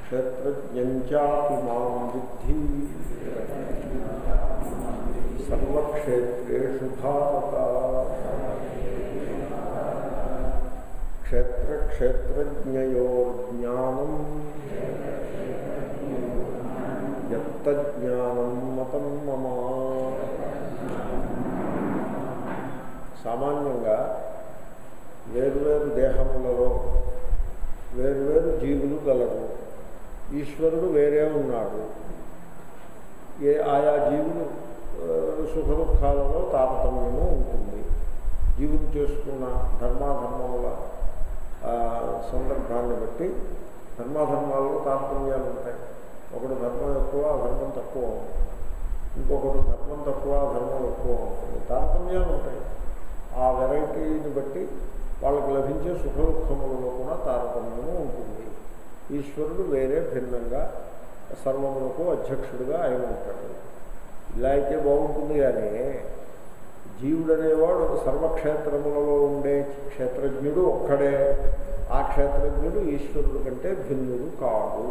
క్షేత్రజ్ఞంచాపి మాం విద్ధి సర్వక్షేత్రేషు భారత క్షేత్రక్షేత్రజ్ఞయోర్జ్ఞానం యత్తజ్ఞానం మతం మమ సామాన్యంగా వేరువేరు దేహములలో వేరువేరు జీవులు గలరు ఈశ్వరుడు వేరే ఉన్నాడు ఏ ఆయా జీవులు ఆ, సుఖ దుఃఖాలలో తారతమ్యము ఉంటుంది జీవులు చేసుకున్న ధర్మాధర్మముల ఆ, సందర్భాన్ని బట్టి ధర్మాధర్మాలలో తారతమ్యాలు ఉంటాయి ఒకడు ధర్మం ఎక్కువ ధర్మం తక్కువ ఇంకొకడు ధర్మం తక్కువ ధర్మం ఎక్కువ ఉంటుంది తారతమ్యాలు ఉంటాయి ఆ వెరైటీని బట్టి వాళ్ళకి లభించే సుఖ దుఃఖములలో కూడా తారతమ్యము ఉంటుంది ఈశ్వరుడు వేరే భిన్నంగా సర్వములకు అధ్యక్షుడిగా ఆయన ఉంటాడు ఇలా అయితే బాగుంటుంది కానీ జీవుడు అనేవాడు సర్వక్షేత్రములలో ఉండే క్షేత్రజ్ఞుడు ఒక్కడే ఆ క్షేత్రజ్ఞుడు ఈశ్వరుడు కంటే భిన్నుడు కాదు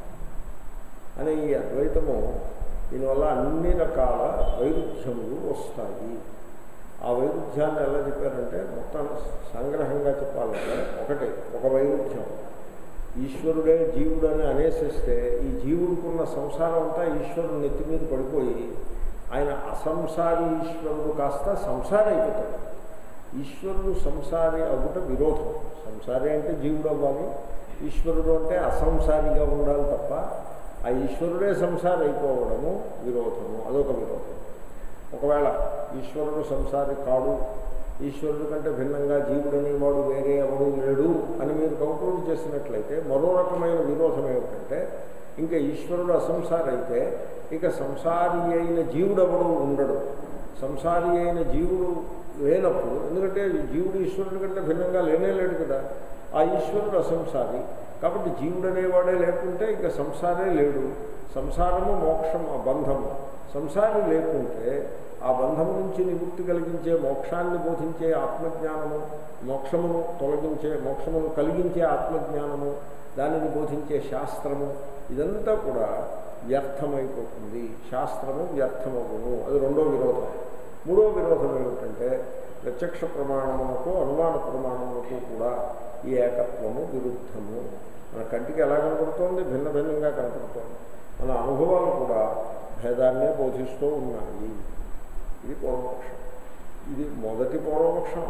అనే ఈ అద్వైతము దీనివల్ల అన్ని రకాల వైరుధ్యములు వస్తాయి ఆ వైరుధ్యాన్ని ఎలా చెప్పారంటే మొత్తం సంగ్రహంగా చెప్పాలంటే ఒకటి ఒక వైరుధ్యం ఈశ్వరుడే జీవుడు అని అనేసిస్తే ఈ జీవుడికున్న సంసారం అంతా ఈశ్వరుడు నెత్తి మీద పడిపోయి ఆయన అసంసారి ఈశ్వరుడు కాస్త సంసారి అయిపోతాడు ఈశ్వరుడు సంసారి అగుట విరోధం సంసారి అంటే జీవుడు అవ్వాలి ఈశ్వరుడు అంటే అసంసారిగా ఉండాలి తప్ప ఆ ఈశ్వరుడే సంసారి అయిపోవడము విరోధము అదొక విరోధం ఒకవేళ ఈశ్వరుడు సంసారి కాడు ఈశ్వరుడు కంటే భిన్నంగా జీవుడని వాడు వేరే ఎవడు లేడు అని మీరు కంక్లూడ్ చేసినట్లయితే మరో రకమైన విరోధం ఏమిటంటే ఇంకా ఈశ్వరుడు అసంసారి అయితే ఇక సంసారి అయిన జీవుడు ఎవడు ఉండడు సంసారి అయిన జీవుడు లేనప్పుడు ఎందుకంటే జీవుడు ఈశ్వరుడి కంటే భిన్నంగా లేనే లేడు కదా ఆ ఈశ్వరుడు అసంసారి కాబట్టి జీవుడు అనేవాడే లేకుంటే ఇంకా సంసారే లేడు సంసారము మోక్షం ఆ బంధము సంసారం లేకుంటే ఆ బంధము నుంచి నివృత్తి కలిగించే మోక్షాన్ని బోధించే ఆత్మజ్ఞానము మోక్షమును తొలగించే మోక్షమును కలిగించే ఆత్మజ్ఞానము దానిని బోధించే శాస్త్రము ఇదంతా కూడా వ్యర్థమైపోతుంది శాస్త్రము వ్యర్థమగును అది రెండో విరోధం మూడో విరోధం ఏమిటంటే ప్రత్యక్ష ప్రమాణములకు అనుమాన ప్రమాణములకు కూడా ఈ ఏకత్వము విరుద్ధము మన కంటికి ఎలా కనపడుతోంది భిన్న భిన్నంగా కనపడుతోంది మన అనుభవాలు కూడా భేదాన్నే బోధిస్తూ ఉన్నాయి ఇది పూర్వపక్షం ఇది మొదటి పూర్వపక్షం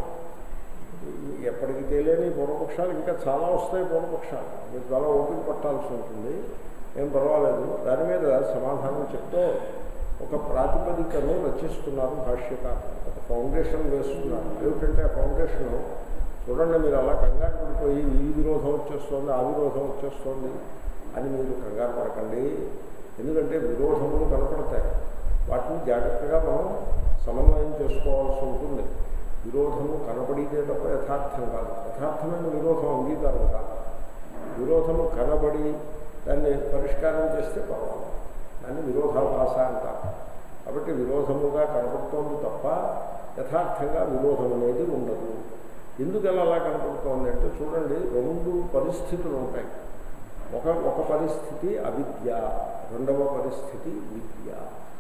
ఎప్పటికి తెలియని పూర్వపక్షాలు ఇంకా చాలా వస్తాయి పూర్వపక్షాలు మీరు చాలా ఓపిక పట్టాల్సి ఉంటుంది ఏం పర్వాలేదు దాని మీద సమాధానం చెప్తూ ఒక ప్రాతిపదికను రచిస్తున్నారు భాష్యకారులు ఒక ఫౌండేషన్ వేస్తున్నారు ఏమిటంటే ఆ ఫౌండేషన్ చూడండి మీరు అలా కంగారు పడిపోయి ఈ విరోధం వచ్చేస్తోంది ఆ విరోధం వచ్చేస్తోంది అని మీరు కంగారు పడకండి ఎందుకంటే విరోధములు కనపడతాయి వాటిని జాగ్రత్తగా మనం సమన్వయం చేసుకోవాల్సి ఉంటుంది విరోధము కనబడితే తప్ప యథార్థం కాదు యథార్థమైన విరోధం అంగీకారం కాదు విరోధము కనబడి దాన్ని పరిష్కారం చేస్తే పర్వాలేదు దాన్ని విరోధాభాస అంటారు కాబట్టి విరోధముగా కనపడుతోంది తప్ప యథార్థంగా విరోధం అనేది ఉండదు ఎందుకు ఎలా అలా కనపడుతోంది అంటే చూడండి రెండు పరిస్థితులు ఉంటాయి ఒక ఒక పరిస్థితి అవిద్య రెండవ పరిస్థితి విద్య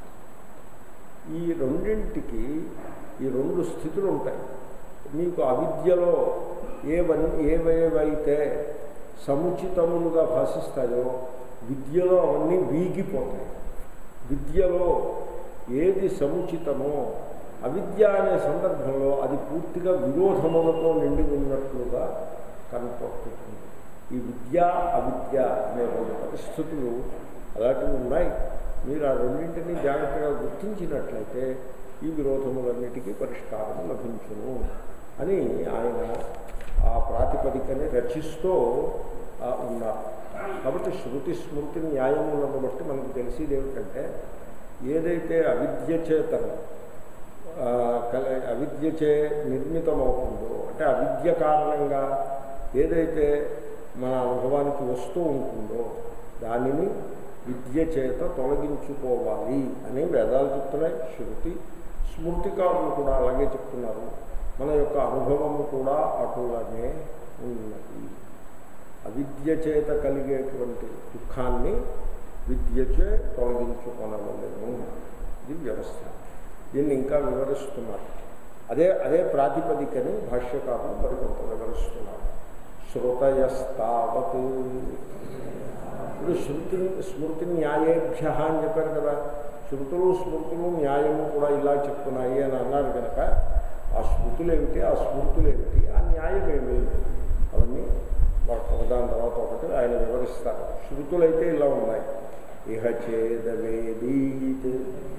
ఈ రెండింటికి ఈ రెండు స్థితులు ఉంటాయి మీకు అవిద్యలో ఏవని ఏవేవైతే సముచితములుగా భాషిస్తాయో విద్యలో అవన్నీ వీగిపోతాయి విద్యలో ఏది సముచితమో అవిద్య అనే సందర్భంలో అది పూర్తిగా విరోధములతో నిండి ఉన్నట్లుగా కనపడుతుంది ఈ విద్య అవిద్య అనే రెండు పరిస్థితులు అలాంటివి ఉన్నాయి మీరు ఆ రెండింటినీ జాగ్రత్తగా గుర్తించినట్లయితే ఈ విరోధములన్నిటికీ పరిష్కారం లభించును అని ఆయన ఆ ప్రాతిపదికని రచిస్తూ ఆ, ఉన్నారు కాబట్టి శృతి స్మృతి న్యాయములను బట్టి మనకు తెలిసేది ఏమిటంటే ఏదైతే అవిద్య చేతను ఆ, కల అవిద్యచే నిర్మితమవుతుందో అంటే అవిద్య కారణంగా ఏదైతే మన అనుభవానికి వస్తూ ఉంటుందో దానిని విద్య చేత తొలగించుకోవాలి అని వేదాలు చెప్తున్నాయి శృతి స్మృతికారులు కూడా అలాగే చెప్తున్నారు మన యొక్క అనుభవము కూడా అటులానే ఉన్నది అవిద్య చేత కలిగేటువంటి దుఃఖాన్ని విద్యచే తొలగించుకొనవలేము ఇది వ్యవస్థ దీన్ని ఇంకా వివరిస్తున్నారు అదే అదే ప్రాతిపదికని భాష్యకారులు మరికొంత వివరిస్తున్నారు శ్రుతయస్తావత్ ఇప్పుడు శృతి స్మృతి న్యాయేభ్య అని చెప్పారు కదా శృతులు స్మృతులు న్యాయము కూడా ఇలా చెప్తున్నాయి అని అన్నారు కనుక ఆ స్మృతులు ఏమిటి ఆ స్మృతులు ఏమిటి ఆ న్యాయం ఏమి అవన్నీ ఒకదాని తర్వాత ఒకటి ఆయన వివరిస్తారు శృతులైతే ఇలా ఉన్నాయి ఇహ చేదవేదీత్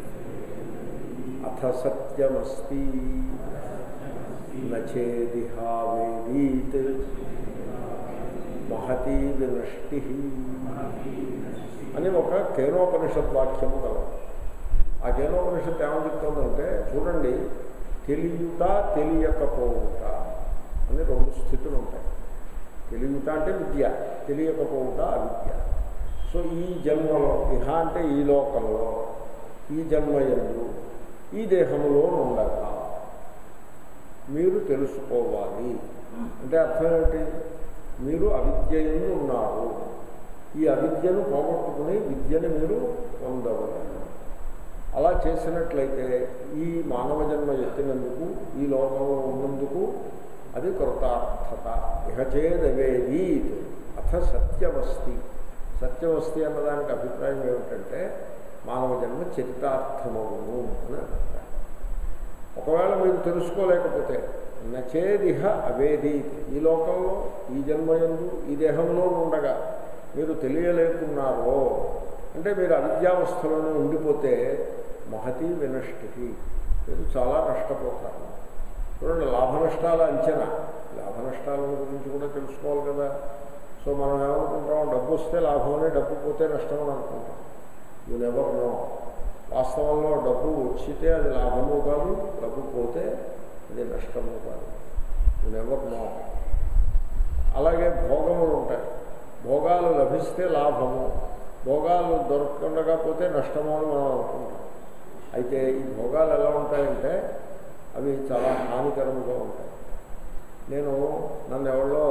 అథ సత్యమస్తి నచేదిహావేదీత్ మహతీ వినష్టి అని ఒక కేనోపనిషత్ వాక్యము కలదు ఆ కేనోపనిషత్ ఏమని చెప్తుందంటే చూడండి తెలియుట తెలియకపోవుట అని రెండు స్థితులు ఉంటాయి తెలియట అంటే విద్య తెలియకపోవుట అవిద్య సో ఈ జన్మలో ఇహ అంటే ఈ లోకంలో ఈ జన్మయందు ఈ దేహంలో ఉండగా మీరు తెలుసుకోవాలి అంటే అర్థం ఏమిటి మీరు అవిద్యయందు ఉన్నారు ఈ అవిద్యను పోగొట్టుకుని విద్యను మీరు పొందవలేరు అలా చేసినట్లయితే ఈ మానవ జన్మ ఎత్తినందుకు ఈ లోకంలో ఉన్నందుకు అది కృతార్థత ఇహ చేదవేదీత్ అథ సత్యమస్తి సత్యమస్తి అన్నదానికి అభిప్రాయం ఏమిటంటే మానవ జన్మ చరితార్థమవును అని అభిప్రాయం ఒకవేళ మీరు తెలుసుకోలేకపోతే నచేదిహ అవేది ఈ లోకంలో ఈ జన్మయందు ఈ దేహంలో ఉండగా మీరు తెలియలేకున్నారో అంటే మీరు అవిద్యావస్థలోనే ఉండిపోతే మహతి వినష్టి మీరు చాలా నష్టపోతారు చూడండి లాభ నష్టాల అంచనా లాభ నష్టాల గురించి కూడా తెలుసుకోవాలి కదా సో మనం ఏమనుకుంటాం డబ్బు వస్తే లాభమని డబ్బు పోతే నష్టం అని అనుకుంటాం యూ నెవర్ నో వాస్తవంలో డబ్బు వచ్చితే అది లాభము కాదు డబ్బు పోతే అది నష్టము కాదు యూ నెవర్ నో అలాగే భోగములు ఉంటాయి భోగాలు లభిస్తే లాభము భోగాలు దొరకకుండా పోతే నష్టము అని మనం అనుకుంటాం అయితే ఈ భోగాలు ఎలా ఉంటాయంటే అవి చాలా హానికరముగా ఉంటాయి నేను నన్ను ఎవరో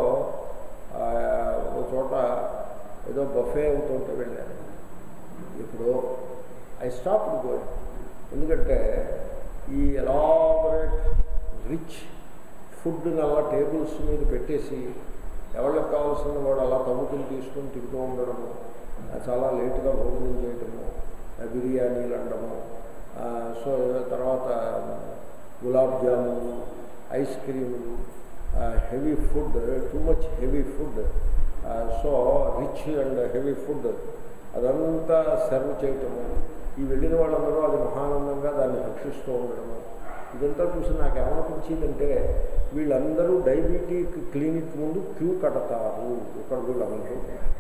ఒక చోట ఏదో బఫే అవుతుంటే వెళ్ళాను ఇప్పుడు ఐ స్టాప్ గోయింగ్ ఎందుకంటే ఈ ఎలాబరేట్ రిచ్ ఫుడ్ అలా టేబుల్స్ మీద పెట్టేసి ఎవరికి కావాల్సిన వాడు అలా తవ్వుకుని తీసుకుని తిరుగుతూ ఉండడము చాలా లేటుగా భోజనం చేయటము బిర్యానీలు అనడము సో తర్వాత గులాబ్ జాములు ఐస్ క్రీములు heavy food too much heavy food so rich and heavy food అదంతా సర్వ్ చేయటము ఈ వెళ్ళిన వాళ్ళందరూ అది మహానందంగా దాన్ని భక్షిస్తూ ఉండడము ఇదంతా చూసి నాకు ఏమనిపించిందంటే వీళ్ళందరూ డయాబెటిక్ క్లినిక్ ముందు క్యూ కడతారు ఇక్కడ వీళ్ళందరూ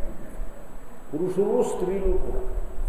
పురుషులు స్త్రీలు కూడా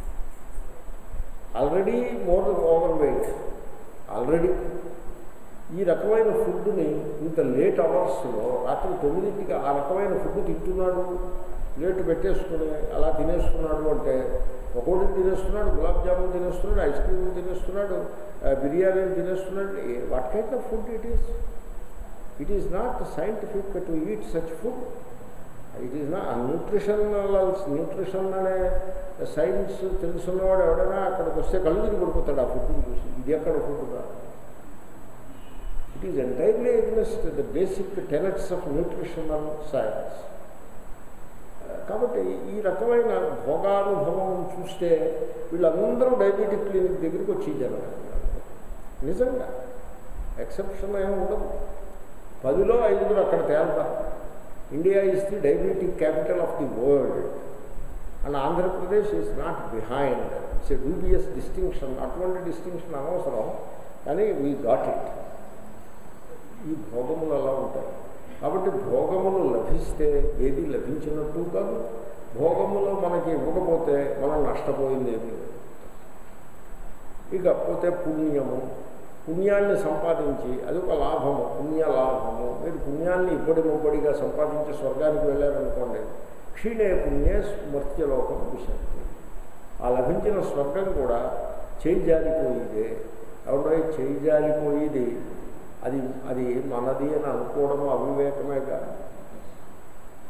already more over weight already ఈ రకమైన ఫుడ్ని ఇంత లేట్ అవర్స్లో రాత్రి తొమ్మిదింటికి ఆ రకమైన ఫుడ్ తింటున్నాడు లేటు పెట్టేసుకుని అలా తినేస్తున్నాడు అంటే పకోడీలు తినేస్తున్నాడు గులాబ్ జామున్ తినేస్తున్నాడు ఐస్ క్రీమ్ తినేస్తున్నాడు బిర్యానీలు తినేస్తున్నాడు what kind of food it is it is not scientific to eat such food it is not nutritional nutrition అనే సైన్స్ తెలుసున్నవాడు ఎవడైనా అక్కడికి వస్తే కళ్ళు తిరిగి పడిపోతాడు ఆ ఫుడ్ని చూసి ఇది ఎక్కడ ఫుడ్ కాదు it is entirely against the basic tenets of nutritional science కాబట్టి ఈ రకమైన భోగానుభవం చూస్తే వీళ్ళందరూ డయాబెటిక్ క్లినిక్ దగ్గరికి వచ్చి జనాలు నిజంగా ఎక్సెప్షన్ ఏమి ఉండదు పదిలో ఐదుగురు అక్కడ తేలుతారు India is the diabetic capital of the world and Andhra Pradesh is not behind it's a dubious distinction అటువంటి డిస్టింక్షన్ అనవసరం కానీ వీ గాట్ ఇట్ ఈ భోగములు అలా ఉంటాయి కాబట్టి భోగములు లభిస్తే ఏది లభించినట్టు కాదు భోగములు మనకి ఇవ్వకపోతే మనం నష్టపోయింది ఏమీ లేదు ఇక పోతే పుణ్యము పుణ్యాన్ని సంపాదించి అది ఒక లాభము పుణ్య లాభము మీరు పుణ్యాన్ని ఇప్పటి ముప్పడిగా సంపాదించి స్వర్గానికి వెళ్ళారనుకోండి క్షీణే పుణ్యే స్మర్త్యలోకం విశక్తి ఆ లభించిన స్వర్గం కూడా చేయి జారిపోయిదే ఎవడో చేయి జారిపోయేది అది అది మనది అని అనుకోవడము అవివేకమే కాదు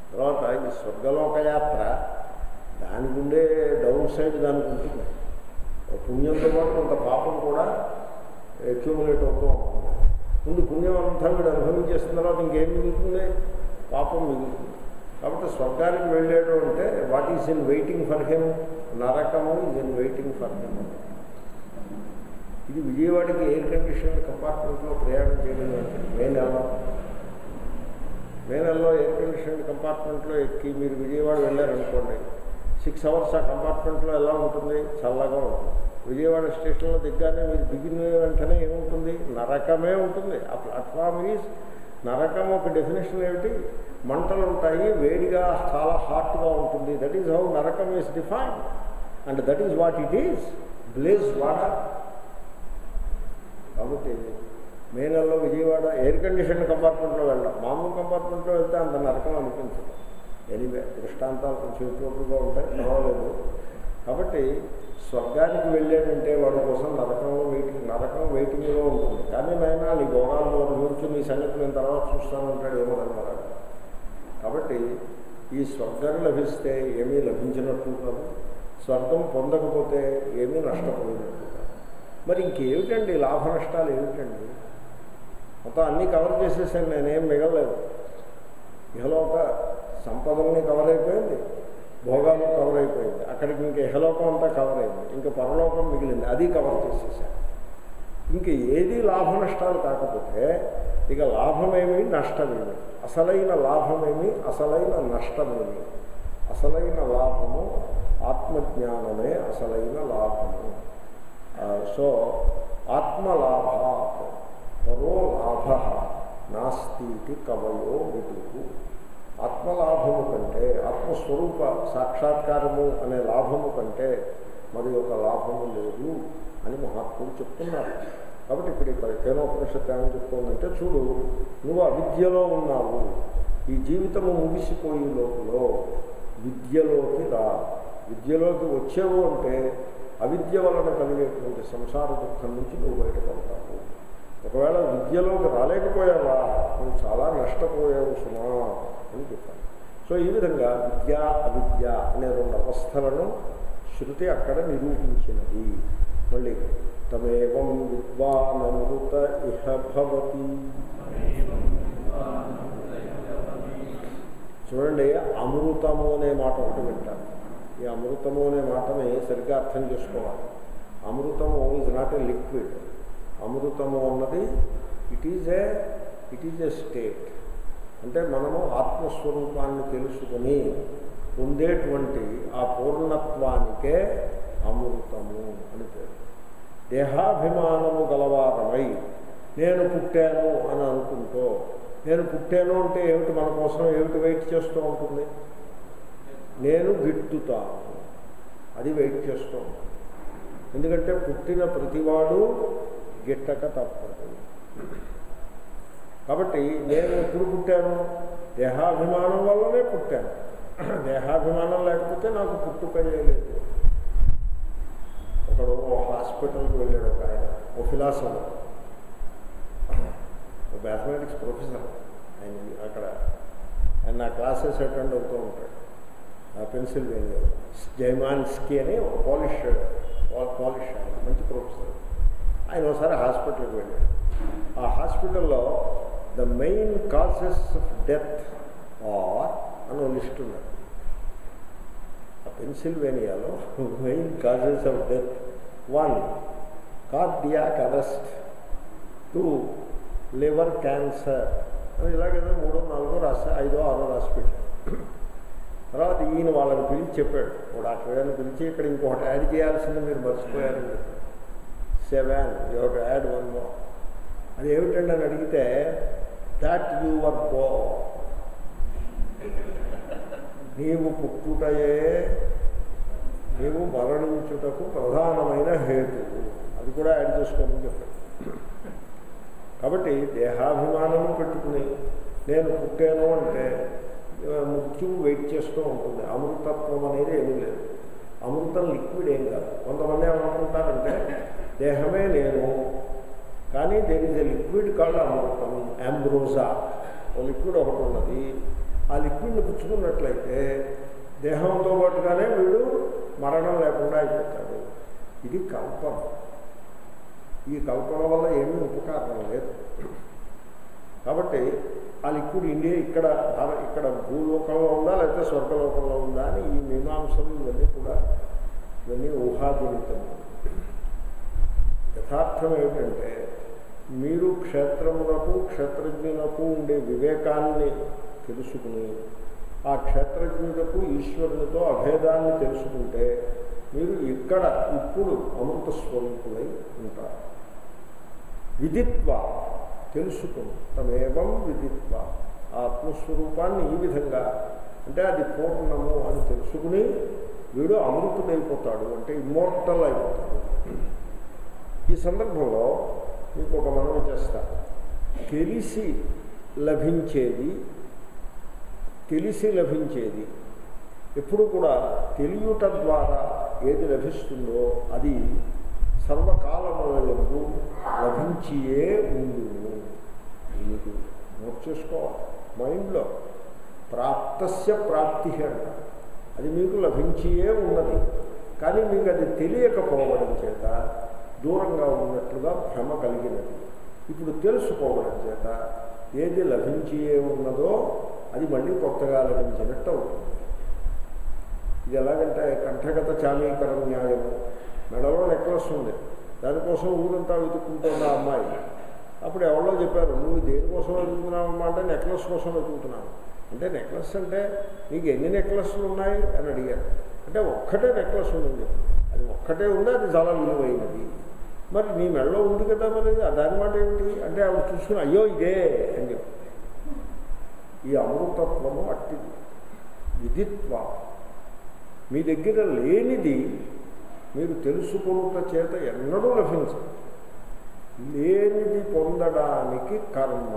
తర్వాత ఈ స్వర్గలోక యాత్ర దానికి ఉండే డౌన్ సైడ్ దానికి ఉంటుంది పుణ్యంతో పాటు కొంత పాపం కూడా అక్యూములేట్ అవుతూ ఉంటుంది ముందు పుణ్యం అంతా వీడు అనుభవించేసిన తర్వాత ఇంకేం మిగులుతుంది పాపం మిగులుతుంది కాబట్టి స్వర్గానికి వెళ్ళాడు అంటే what is in waiting for him నరకము is in waiting for him ఇది విజయవాడకి ఎయిర్ కండిషన్ కంపార్ట్మెంట్లో ప్రయాణం చేయడం అంటే మే నెలలో మే నెలలో ఎయిర్ కండిషన్ కంపార్ట్మెంట్లో ఎక్కి మీరు విజయవాడ వెళ్ళారనుకోండి సిక్స్ అవర్స్ ఆ కంపార్ట్మెంట్లో ఎలా ఉంటుంది చల్లగా ఉంటుంది విజయవాడ స్టేషన్లో దిగ్గానే మీరు దిగిన వెంటనే ఏముంటుంది నరకమే ఉంటుంది ఆ ప్లాట్ఫామ్ ఈజ్ నరకం ఒక డెఫినేషన్ ఏమిటి మంటలు ఉంటాయి వేడిగా చాలా హాట్గా ఉంటుంది దట్ ఈజ్ హౌ నరకం is define and that is what it is blaze water కాబట్టి మే నెలలో విజయవాడ ఎయిర్ కండిషన్ కంపార్ట్మెంట్లో వెళ్ళాం మామూలు కంపార్ట్మెంట్లో వెళ్తే అంత నరకం అనిపించదు ఎనివే దృష్టాంతాలు కొంచెం ఎక్కువగా ఉంటాయి పర్వాలేదు కాబట్టి స్వర్గానికి వెళ్ళాడంటే వాడి కోసం నరకంలో వెయిటింగ్ నరకం వెయిటింగ్లో ఉంటుంది కానీ నాయన నీ గౌరవాలను అనుభవించి నీ సంగతి నేను తర్వాత చూస్తానంటాడు ఏమో అనమాట కాబట్టి ఈ స్వర్గం లభిస్తే ఏమీ లభించినట్టు కాదు స్వర్గం పొందకపోతే ఏమీ నష్టపోయినట్టు కాదు మరి ఇంకేమిటండి లాభ నష్టాలు ఏమిటండి మొత్తం అన్నీ కవర్ చేసేసాను నేనేం మిగలలేదు ఇహలోక సంపదల్ని కవర్ అయిపోయింది భోగాలు కవర్ అయిపోయింది అక్కడికి ఇంకా ఇహలోకం అంతా కవర్ అయింది ఇంకా పరలోకం మిగిలింది అది కవర్ చేసేసాను ఇంక ఏది లాభ నష్టాలు కాకపోతే ఇక లాభమేమి నష్టమేమి అసలైన లాభమేమి అసలైన నష్టమేమి అసలైన లాభము ఆత్మజ్ఞానమే అసలైన లాభము సో ఆత్మలాభ పరో లాభ నాస్తి కవయో విదుకు ఆత్మలాభము కంటే ఆత్మస్వరూప సాక్షాత్కారము అనే లాభము కంటే మరి ఒక లాభము లేదు అని మహాత్ములు చెప్తున్నారు కాబట్టి ఇక్కడ ఇక్కడ కేనోపనిషత్తు ఏమని చెప్తుందంటే చూడు నువ్వు అవిద్యలో ఉన్నావు ఈ జీవితము ముగిసిపోయే లోపల విద్యలోకి రా విద్యలోకి వచ్చావు అంటే అవిద్య వలన కలిగేటువంటి సంసార దుఃఖం నుంచి నువ్వు బయటపడతావు ఒకవేళ విద్యలోకి రాలేకపోయావా నువ్వు చాలా నష్టపోయావు సుమా అని చెప్పాను సో ఈ విధంగా విద్య అవిద్య అనే రెండు అవస్థలను శృతి అక్కడ నిరూపించినది మళ్ళీ తమేవం విద్వానమృత ఇహ భవతి చూడండి అమృతము అనే మాట ఒకటి వింటారు ఈ అమృతము అనే మాటని సరిగ్గా అర్థం చేసుకోవాలి అమృతము ఈజ్ నాట్ ఏ లిక్విడ్ అమృతము అన్నది it is a it is a state అంటే మనము ఆత్మస్వరూపాన్ని తెలుసుకుని పొందేటువంటి ఆ పూర్ణత్వానికే అమృతము అని పేరు దేహాభిమానము గలవారమై నేను పుట్టాను అని అనుకుంటూ నేను పుట్టాను అంటే ఏమిటి మన కోసం ఏమిటి వెయిట్ చేస్తూ ఉంటుంది నేను గిట్టుతాను అది వెయిట్ చేస్తూ ఉంటుంది ఎందుకంటే పుట్టిన ప్రతివాడు గిట్టక తప్పదు కాబట్టి నేను ఎప్పుడు పుట్టాను దేహాభిమానం వల్లనే పుట్టాను దేహాభిమానం లేకపోతే నాకు పుట్టుకయ్యే లేదు ఒకడు ఓ హాస్పిటల్కి వెళ్ళాడు ఒక ఆయన ఓ ఫిలాసఫర్ మ్యాథమెటిక్స్ ప్రొఫెసర్ ఆయన అక్కడ ఆయన నా క్లాసెస్ అటెండ్ అవుతూ ఉంటాడు పెన్సిల్వేనియా జైమాన్స్కి అని ఒక పాలిష్ పాలిష్ ఆయన మంచి ప్రొఫెసర్ ఆయన ఒకసారి హాస్పిటల్కి వెళ్ళాడు ఆ హాస్పిటల్లో the main causes of death are అని ఒక లిస్ట్ ఉన్నది ఆ పెన్సిల్వేనియాలో main causes of death one cardiac arrest two liver cancer అని ఇలాగేదో మూడో నాలుగో రాసి ఐదో ఆరో రాసి పెట్టారు తర్వాత ఈయన వాళ్ళని పిలిచి చెప్పాడు ఓ డాక్టర్ గారిని పిలిచి ఇక్కడ ఇంకొకటి యాడ్ చేయాల్సింది మీరు మర్చిపోయారని చెప్పాడు seven your add one more అది ఏమిటండి అని అడిగితే దాట్ యువర్ బో నీవు పుట్టుటయే నీవు మరణించుటకు ప్రధానమైన హేతువు అది కూడా యాడ్ చేసుకోమని చెప్పాడు కాబట్టి దేహాభిమానము పెట్టుకుని నేను పుట్టాను అంటే మృత్యువు వెయిట్ చేస్తూ ఉంటుంది అమృతత్వం అనేది ఏమీ లేదు అమృతం లిక్విడ్ ఏం కాదు కొంతమంది ఏమనుకుంటారంటే దేహమే నేను కానీ there is a liquid called amritam ambrosia ఓ లిక్విడ్ ఒకటి ఉన్నది ఆ లిక్విడ్ని పుచ్చుకున్నట్లయితే దేహంతో పాటుగానే వీడు మరణం లేకుండా అయిపోతాడు ఇది కల్పన ఈ కల్పన వల్ల ఏమీ ఉపకారం లేదు కాబట్టి ఆ లిక్విడ్ ఇండియా ఇక్కడ భార- ఇక్కడ భూలోకంలో ఉందా లేకపోతే స్వర్గలోకంలో ఉందా అని ఈ మీమాంసలు ఇవన్నీ కూడా ఇవన్నీ ఊహాజనితం యథార్థం ఏమిటంటే మీరు క్షేత్రములకు క్షేత్రజ్ఞులకు ఉండే వివేకాన్ని తెలుసుకుని ఆ క్షేత్రజ్ఞులకు ఈశ్వరునితో అభేదాన్ని తెలుసుకుంటే మీరు ఇక్కడ ఇప్పుడు అమృత స్వరూపులై ఉంటారు విదిత్వ తెలుసుకుని తమేవం విదిత్వ ఆత్మస్వరూపాన్ని ఈ విధంగా అంటే అది పూర్ణము అని తెలుసుకుని వీడు అమృతుడైపోతాడు అంటే ఇమ్మోర్టల్ అయిపోతాడు ఈ సందర్భంలో మీకు ఒక మనవి చేస్తా తెలిసి లభించేది తెలిసి లభించేది ఎప్పుడు కూడా తెలియట ద్వారా ఏది లభిస్తుందో అది సర్వకాలములందు లభించియే ఉండును మీకు నోట్ చేసుకోవాలి మైండ్లో ప్రాప్తస్య ప్రాప్తి అంట అది మీకు లభించియే ఉన్నది కానీ మీకు అది తెలియకపోవడం చేత దూరంగా ఉన్నట్లుగా భ్రమ కలిగినది ఇప్పుడు తెలుసుకోవడం చేత ఏది లభించియే ఉన్నదో అది మళ్ళీ కొత్తగా లభించినట్టు అవుతుంది ఇది ఎలాగంటే కంఠగత చామీకరణ న్యాయము మెడలో నెక్లెస్ ఉంది దానికోసం ఊరంతా వెతుక్కుంటుంది ఆ అమ్మాయి అప్పుడు ఎవరో చెప్పారు నువ్వు దేనికోసం వెతుకుతున్నావమ్మా అంటే నెక్లెస్ కోసం వెతుకుతున్నాను అంటే నెక్లెస్ అంటే నీకు ఎన్ని నెక్లెస్లు ఉన్నాయి అని అడిగారు అంటే ఒక్కటే నెక్లెస్ ఉందని చెప్పి అది ఒక్కటే ఉంది అది చాలా విలువైనది మరి నీ మెడలో ఉంది కదా మరి దాని మాట ఏమిటి అంటే ఆవిడ చూసుకుని అయ్యో ఇదే అని చెప్పి ఈ అమృతత్వము అట్టిది విదిత్వ మీ దగ్గర లేనిది మీరు తెలుసుకున్న చేత ఎన్నడూ లభించదు లేనిది పొందడానికి కర్మ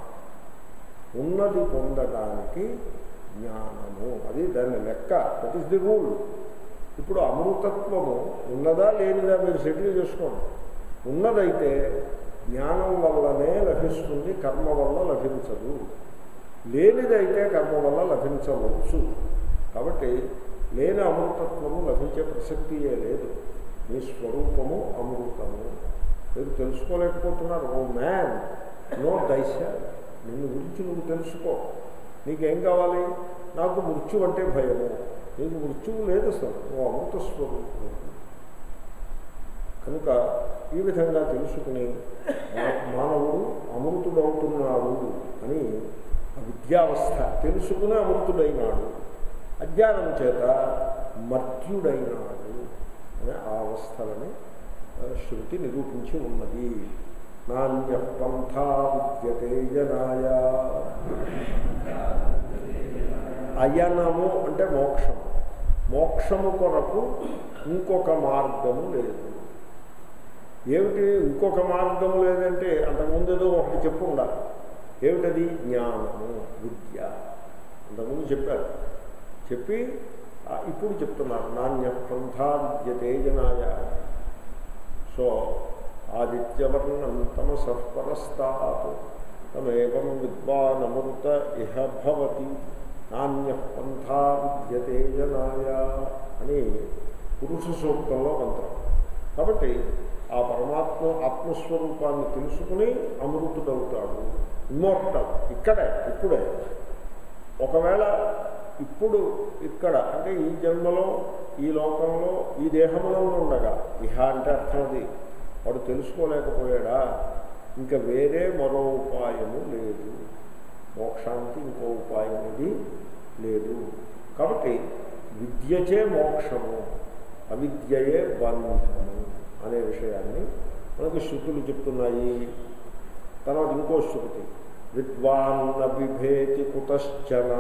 ఉన్నది పొందడానికి జ్ఞానము అది దాని లెక్క దట్ ఈస్ ది రూల్ ఇప్పుడు అమృతత్వము ఉన్నదా లేనిదా మీరు సెటిల్ చేసుకోండి ఉన్నదైతే జ్ఞానం వల్లనే లభిస్తుంది కర్మ వల్ల లభించదు లేనిదైతే కర్మ వల్ల లభించవచ్చు కాబట్టి లేని అమృతత్వము లభించే ప్రసక్తియే లేదు మీ స్వరూపము అమృతము మీరు తెలుసుకోలేకపోతున్నారు ఓ మ్యాన్ నో దైశ నిన్ను గురించి నువ్వు తెలుసుకో నీకేం కావాలి నాకు మృత్యు అంటే భయము నీకు మృత్యువు లేదు అసలు నువ్వు అమృత స్వరూపం కనుక ఈ విధంగా తెలుసుకుని మా- మానవుడు అమృతుడవుతున్నాడు అని ఆ విద్యావస్థ తెలుసుకుని అమృతుడైనాడు అజ్ఞానం చేత మర్త్యుడైనాడు అనే ఆ అవస్థలని ఆ, శృతి నిరూపించి ఉన్నది నాణ్య పంథా విద్యతే జనాయ అయనము అంటే మోక్షం మోక్షము కొరకు ఇంకొక మార్గము లేదు ఏమిటి ఇంకొక మార్గము లేదంటే అంతకుముందు ఏదో ఒకటి చెప్పు ఉండాలి ఏమిటది జ్ఞానము విద్య అంతకుముందు చెప్పారు చెప్పి ఆ, ఇప్పుడు చెప్తున్నారు నాణ్య పంథా విద్యతే జనాయ సో ఆదిత్యవర్ణం తమసపరస్తాత్ తమేవం విద్వానమృత ఇహ భవతి నాణ్య పంథా విద్యతే జనాయ అని పురుష సూక్తంలో మంత్రం కాబట్టి ఆ పరమాత్మ ఆత్మస్వరూపాన్ని తెలుసుకుని అమృతుడవుతాడు ఇమ్మోర్టల్ ఇక్కడే ఇప్పుడే ఒకవేళ ఇప్పుడు ఇక్కడ అంటే ఈ జన్మలో ఈ లోకంలో ఈ దేహంలో ఉండగా ఇహ అంటే అర్థం అది వాడు తెలుసుకోలేకపోయాడా ఇంకా వేరే మరో ఉపాయము లేదు మోక్షానికి ఇంకో ఉపాయం అనేది లేదు కాబట్టి విద్యచే మోక్షము అవిద్యయే బంధము అనే విషయాన్ని మనకు శృతులు చెప్తున్నాయి తర్వాత ఇంకో శృతి విద్వాన్న బిభేతి కుతశ్చన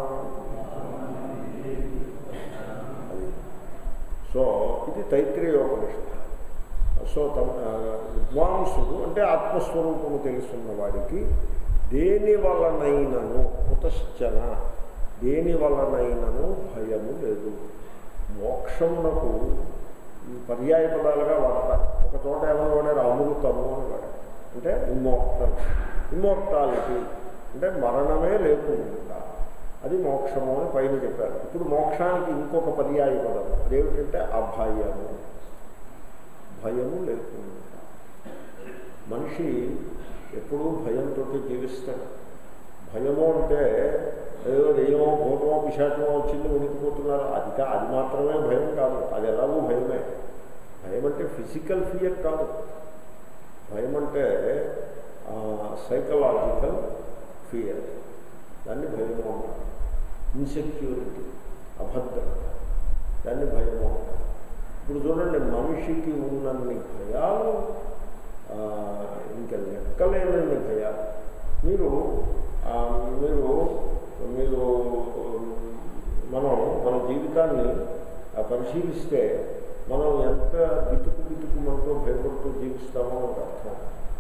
అది సో ఇది తైత్రీయోపనిషత్తు సో తమ ఆ, విద్వాంసుడు అంటే ఆత్మస్వరూపము తెలుసున్న వాడికి దేని వలనైనను కుతశ్చన దేని వలనైనను భయము లేదు మోక్షమునకు ఈ పర్యాయ పదాలుగా వాడతారు ఒక చోట ఏమైనా వాడారు అమృతము అని వాడారు అంటే ఇమ్మోర్టల్ ఇమ్మోర్టాలిటీ అంటే మరణమే లేకుండా అది మోక్షము అని పైన చెప్పారు ఇప్పుడు మోక్షానికి ఇంకొక పర్యాయ పదం అదేమిటంటే అభయము భయము లేకుండా మనిషి ఎప్పుడూ భయంతో జీవిస్తాడు భయము అంటే ఏదో దెయ్యమో భూతమో పిశాచమో వచ్చింది ఉనికిపోతున్నారు అది కా అది మాత్రమే భయం కాదు అది ఎలాగూ భయమే భయం అంటే ఫిజికల్ ఫియర్ కాదు భయం అంటే సైకలాజికల్ ఫియర్ దాన్ని భయము అంటారు ఇన్సెక్యూరిటీ అభద్రత దాన్ని భయము అంటారు ఇప్పుడు చూడండి మనిషికి ఉన్నన్ని భయాలు ఆ, ఇంకా లెక్కలేనన్ని భయాలు మీరు ఆ, మీరు మీరు మనం మన జీవితాన్ని ఆ, పరిశీలిస్తే మనం ఎంత బితుకు బితుకు మనతో భయపడుతూ జీవిస్తామో ఒక అర్థం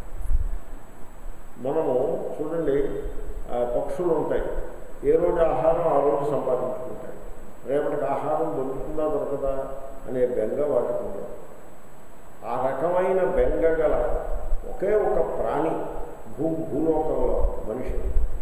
మనము చూడండి ఆ, పక్షులు ఉంటాయి ఏ రోజు ఆహారం ఆ రోజు సంపాదించుకుంటాయి రేపటికి ఆహారం దొరుకుతుందా దొరకదా అనే బెంగ వాటికి ఉండదు ఆ రకమైన బెంగ గల ఒకే ఒక ప్రాణి భూ భూలోకంలో మనిషి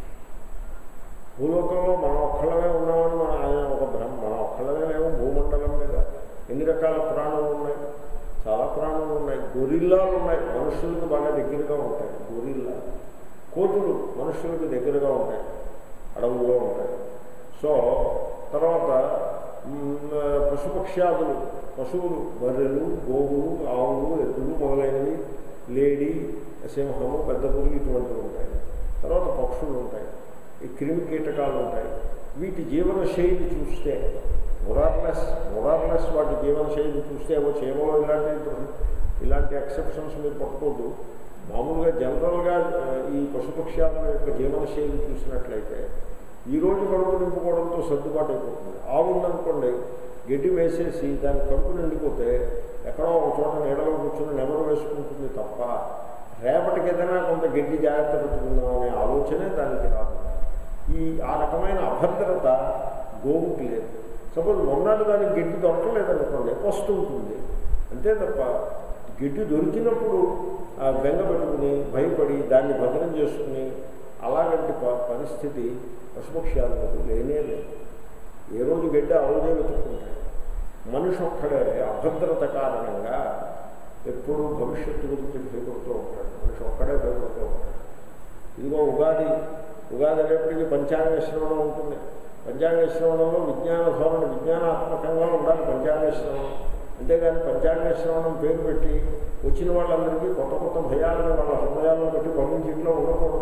భూలోకంలో మనం ఒక్కళ్ళమే ఉన్నామని మన ఆయన ఒక బ్రహ్మ మనం ఒక్కళ్ళమే లేవు భూమండలం మీద ఎన్ని రకాల ప్రాణులు ఉన్నాయి చాలా ప్రాణులు ఉన్నాయి గొరిల్లాలు ఉన్నాయి మనుషులకు బాగా దగ్గరగా ఉంటాయి గొరిల్లా కోతులు మనుషులకు దగ్గరగా ఉంటాయి అడవుల్లో ఉంటాయి సో తర్వాత మ్, పశుపక్ష్యాదులు పశువులు బర్రెలు గోవులు ఆవులు ఎద్దులు మొదలైనవి లేడీ సింహము పెద్ద పురుగు ఇటువంటివి ఉంటాయి తర్వాత పక్షులు ఉంటాయి ఈ క్రిమి కీటకాలు ఉంటాయి వీటి జీవన శైలి చూస్తే మొరార్లెస్ మొరార్లెస్ వాటి జీవన శైలి చూస్తే ఏవో చేమలో ఇలాంటి ఇలాంటి ఎక్సెప్షన్స్ మీరు పట్టుకోవద్దు మామూలుగా జనరల్గా ఆ, ఈ పశుపక్ష్యాల యొక్క జీవన శైలి చూసినట్లయితే ఈ రోజు కడుపు నింపుకోవడంతో సర్దుబాటు అయిపోతుంది ఆవు ఉందనుకోండి గడ్డి వేసేసి దాని కడుపు నిండిపోతే ఎక్కడో ఒక చోట నీడలో కూర్చొని నెమరు వేసుకుంటుంది తప్ప రేపటికి ఏదైనా కొంత గడ్డి జాగ్రత్త పెట్టుకుందాం అనే ఆలోచనే దానికి రాదు ఈ ఆ రకమైన అభద్రత గోవుకి లేదు సపోజ్ మొన్నటి దానికి గడ్డి దొరకలేదనుకోండి వస్తుంటుంది అంతే తప్ప గడ్డి దొరికినప్పుడు ఆ బెంగ పెట్టుకుని భయపడి దాన్ని భద్రం చేసుకుని అలాగంటి ప- పరిస్థితి పశుపక్ష్యాలకు లేనే లేదు ఏ రోజు గడ్డి ఆ రోజే వెతుక్కుంటాయి మనిషి ఒక్కడే అభద్రత కారణంగా ఎప్పుడూ భవిష్యత్తు గురించి భయపడుతూ ఉంటాడు మనిషి ఒక్కడే భయపడుతూ ఉంటాడు ఇదిగో ఉగాది ఉగాది అనేప్పటికీ పంచాంగ శ్రవణం ఉంటుంది పంచాంగ శ్రవణంలో విజ్ఞాన ధోరణి విజ్ఞానాత్మకంగా ఉండాలి పంచాంగ శ్రవణం అంతేగాని పంచాంగ శ్రవణం పేరు పెట్టి వచ్చిన వాళ్ళందరికీ కొత్త కొత్త భయాలను వాళ్ళ హృదయాల్లో పెట్టి పంపించి ఇంట్లో ఉండకూడదు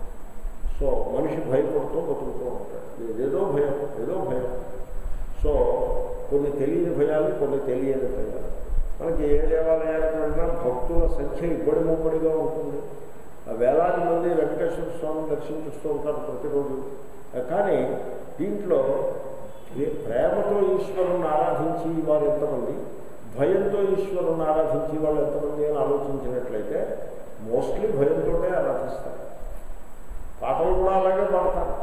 సో మనిషి భయపడుతూ బతుకుతూ ఉంటాడు ఏదో భయం ఏదో భయం సో కొన్ని తెలియని భయాలు కొన్ని తెలియని భయాలు మనకి ఏ దేవాలయానికి వెళ్ళినా భక్తుల సంఖ్య ఇబ్బడి ముబ్బడిగా ఉంటుంది ఆ వేలాది మంది వెంకటేశ్వర స్వామిని దర్శించుస్తూ ఉంటారు ప్రతిరోజు కానీ దీంట్లో ఏ- ప్రేమతో ఈశ్వరుని ఆరాధించి వారు ఎంతమంది భయంతో ఈశ్వరుని ఆరాధించి వాళ్ళు ఎంతమంది అని ఆలోచించినట్లయితే మోస్ట్లీ భయంతోనే ఆరాధిస్తారు పాటలు కూడా అలాగే పాడతారు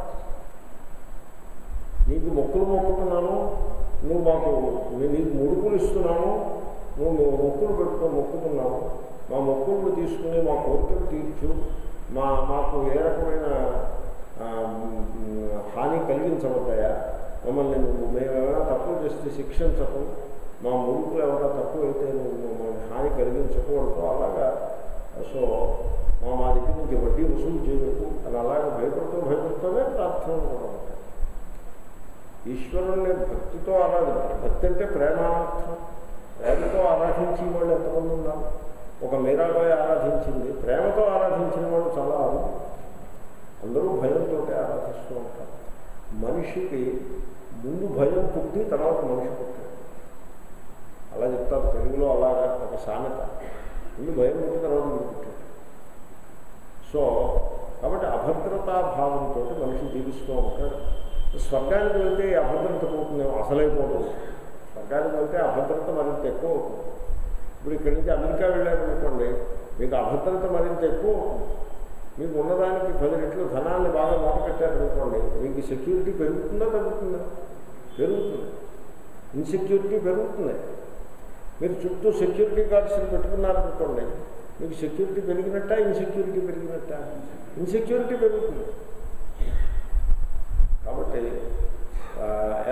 నీకు మొక్కులు మొక్కుతున్నాను నువ్వు మాకు నీ- నీకు ముడుపులు ఇస్తున్నాను నువ్వు నువ్వు మొక్కులు పెట్టుకొని మొక్కుతున్నావు మా మొక్కులు తీసుకుని మా కోరికలు తీర్చు మా మాకు ఏ రకమైన ఆ, మ్, హాని కలిగించబడ్డాయా మమ్మల్ని నువ్వు మేము ఏమైనా తప్పులు చేస్తే శిక్షించకు మా ముడుపులు ఏమైనా తక్కువ అయితే నువ్వు మమ్మల్ని హాని కలిగించకూడదు అలాగా సో మా మా దగ్గర నుంచి వడ్డీ వసూలు చేయకు అని అలాగే భయపడుతూ భయపడుతూనే ప్రార్థనలు కూడా ఉంటాయి ఈశ్వరుణ్ణి భక్తితో ఆరాధన భక్తి అంటే ప్రేమార్థం ప్రేమతో ఆరాధించి వాళ్ళు ఎంతమంది ఉన్నారు ఒక మీరాబాయి ఆరాధించింది ప్రేమతో ఆరాధించిన వాళ్ళు చాలా అరుదు అందరూ భయంతో ఆరాధిస్తూ ఉంటారు మనిషికి ముందు భయం పుట్టి తర్వాత మనిషి పుట్టాడు అలా చెప్తారు తెలుగులో అలాగా ఒక సామెత ముందు భయం పుట్టి తర్వాత ముందు పుట్టాడు సో కాబట్టి అభద్రతా భావంతో మనిషి జీవిస్తూ ఉంటాడు స్వర్గానికి వెళ్తే ఈ అభద్రత పోతుంది అసలైపోదు స్వర్గానికి వెళ్తే అభద్రత మరింత ఎక్కువ అవుతుంది ఇప్పుడు ఇక్కడి నుంచి అమెరికా వెళ్ళారనుకోండి మీకు అభద్రత మరింత ఎక్కువ అవుతుంది మీకు ఉన్నదానికి పది రెట్లు ధనాన్ని బాగా మూట పెట్టారనుకోండి మీకు సెక్యూరిటీ పెరుగుతుందా తగ్గుతుందా పెరుగుతుంది ఇన్సెక్యూరిటీ పెరుగుతుంది మీరు చుట్టూ సెక్యూరిటీ గార్డ్స్ని పెట్టుకున్నారనుకోండి మీకు సెక్యూరిటీ పెరిగినట్టా ఇన్సెక్యూరిటీ పెరిగినట్టా ఇన్సెక్యూరిటీ పెరుగుతుంది కాబట్టి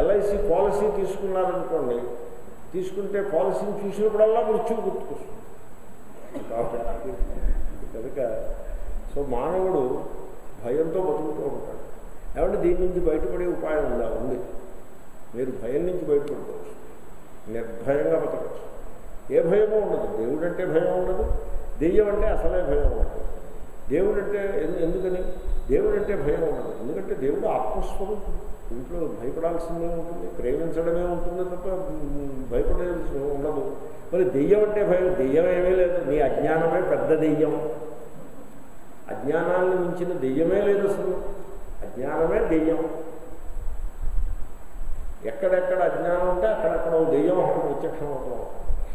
ఎల్ఐసి పాలసీ తీసుకున్నారనుకోండి తీసుకుంటే పాలసీని చూసినప్పుడల్లా మృత్యువు గుర్తుకొస్తుంది కాబట్టి కనుక సో మానవుడు భయంతో బతుకుతూ ఉంటాడు ఏమంటే దీని నుంచి బయటపడే ఉపాయం ఉందా ఉంది మీరు భయం నుంచి బయటపడుకోవచ్చు నిర్భయంగా బతకచ్చు ఏ భయమూ ఉండదు దేవుడు అంటే భయం ఉండదు దెయ్యం అంటే అసలే భయం ఉండదు దేవుడు అంటే ఎందు- ఎందుకని దేవుడు అంటే భయం ఉండదు ఎందుకంటే దేవుడు ఆత్మస్వరూపుడు ఇంట్లో భయపడాల్సిందే ఉంటుంది ప్రేమించడమే ఉంటుంది తప్ప మ్, భయపడాల్సి ఉండదు మరి దెయ్యం అంటే భయం దెయ్యం ఏమీ లేదు నీ అజ్ఞానమే పెద్ద దెయ్యం అజ్ఞానాన్ని మించిన దెయ్యమే లేదు అసలు అజ్ఞానమే దెయ్యం ఎక్కడెక్కడ అజ్ఞానం ఉంటే అక్కడెక్కడ ఓ దెయ్యం ఒకటి ప్రత్యక్షం అవుతూ ఉంటుంది.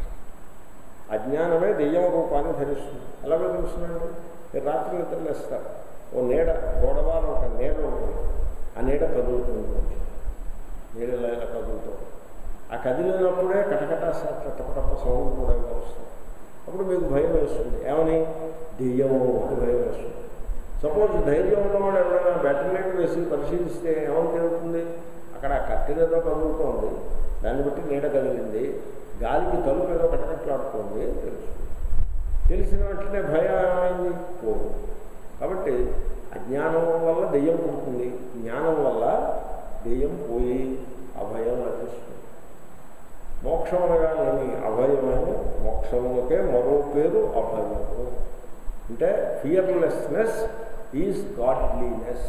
అజ్ఞానమే దెయ్యం రూపాన్ని ధరిస్తుంది ఎలాగో తెలుస్తుందండి మీరు రాత్రి నిద్రలేస్తారు ఓ నీడ గోడవారం ఒక నీడ ఉంటుంది ఆ నీడ కదులుతుంది కొంచెం నీడ ఇలా ఇలా కదులుతూ ఉంటుంది. ఆ కదిలినప్పుడే కటకట టపటప సౌండ్ కూడా ఇలా వస్తుంది అప్పుడు మీకు భయం వేస్తుంది ఏమని దెయ్యం అని భయం వేస్తుంది సపోజ్ ధైర్యం ఉన్నవాడు ఎవరైనా బ్యాటరీ లైట్ వేసి పరిశీలిస్తే ఏమని తెలుస్తుంది అక్కడ ఆ కట్టెలు ఏదో కదులుతోంది దాన్ని బట్టి నీడ కదిలింది గాలికి తలుపు ఏదో కటకట్లాడుతోంది అని తెలుస్తుంది తెలిసిన వెంటనే భయం ఏమైంది పోదు కాబట్టి అజ్ఞానం వల్ల దెయ్యం పుడుతుంది జ్ఞానం వల్ల దెయ్యం పోయి అభయం లభిస్తుంది మోక్షం అనగా నేను అభయమైన మోక్షములకే మరో పేరు అభయము అంటే ఫియర్లెస్నెస్ ఈజ్ గాడ్లీనెస్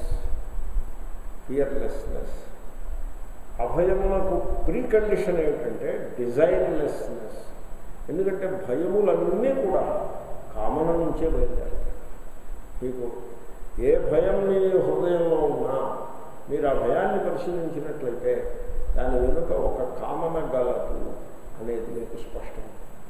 ఫియర్లెస్నెస్ అభయములకు ప్రీ కండిషన్ ఏమిటంటే డిజైర్లెస్నెస్ ఎందుకంటే భయములన్నీ కూడా కామన నుంచే బయలుదేరాయి మీకు ఏ భయం మీ హృదయంలో ఉన్నా మీరు ఆ భయాన్ని పరిశీలించినట్లయితే దాని వెనుక ఒక కామన గలదు అనేది మీకు స్పష్టం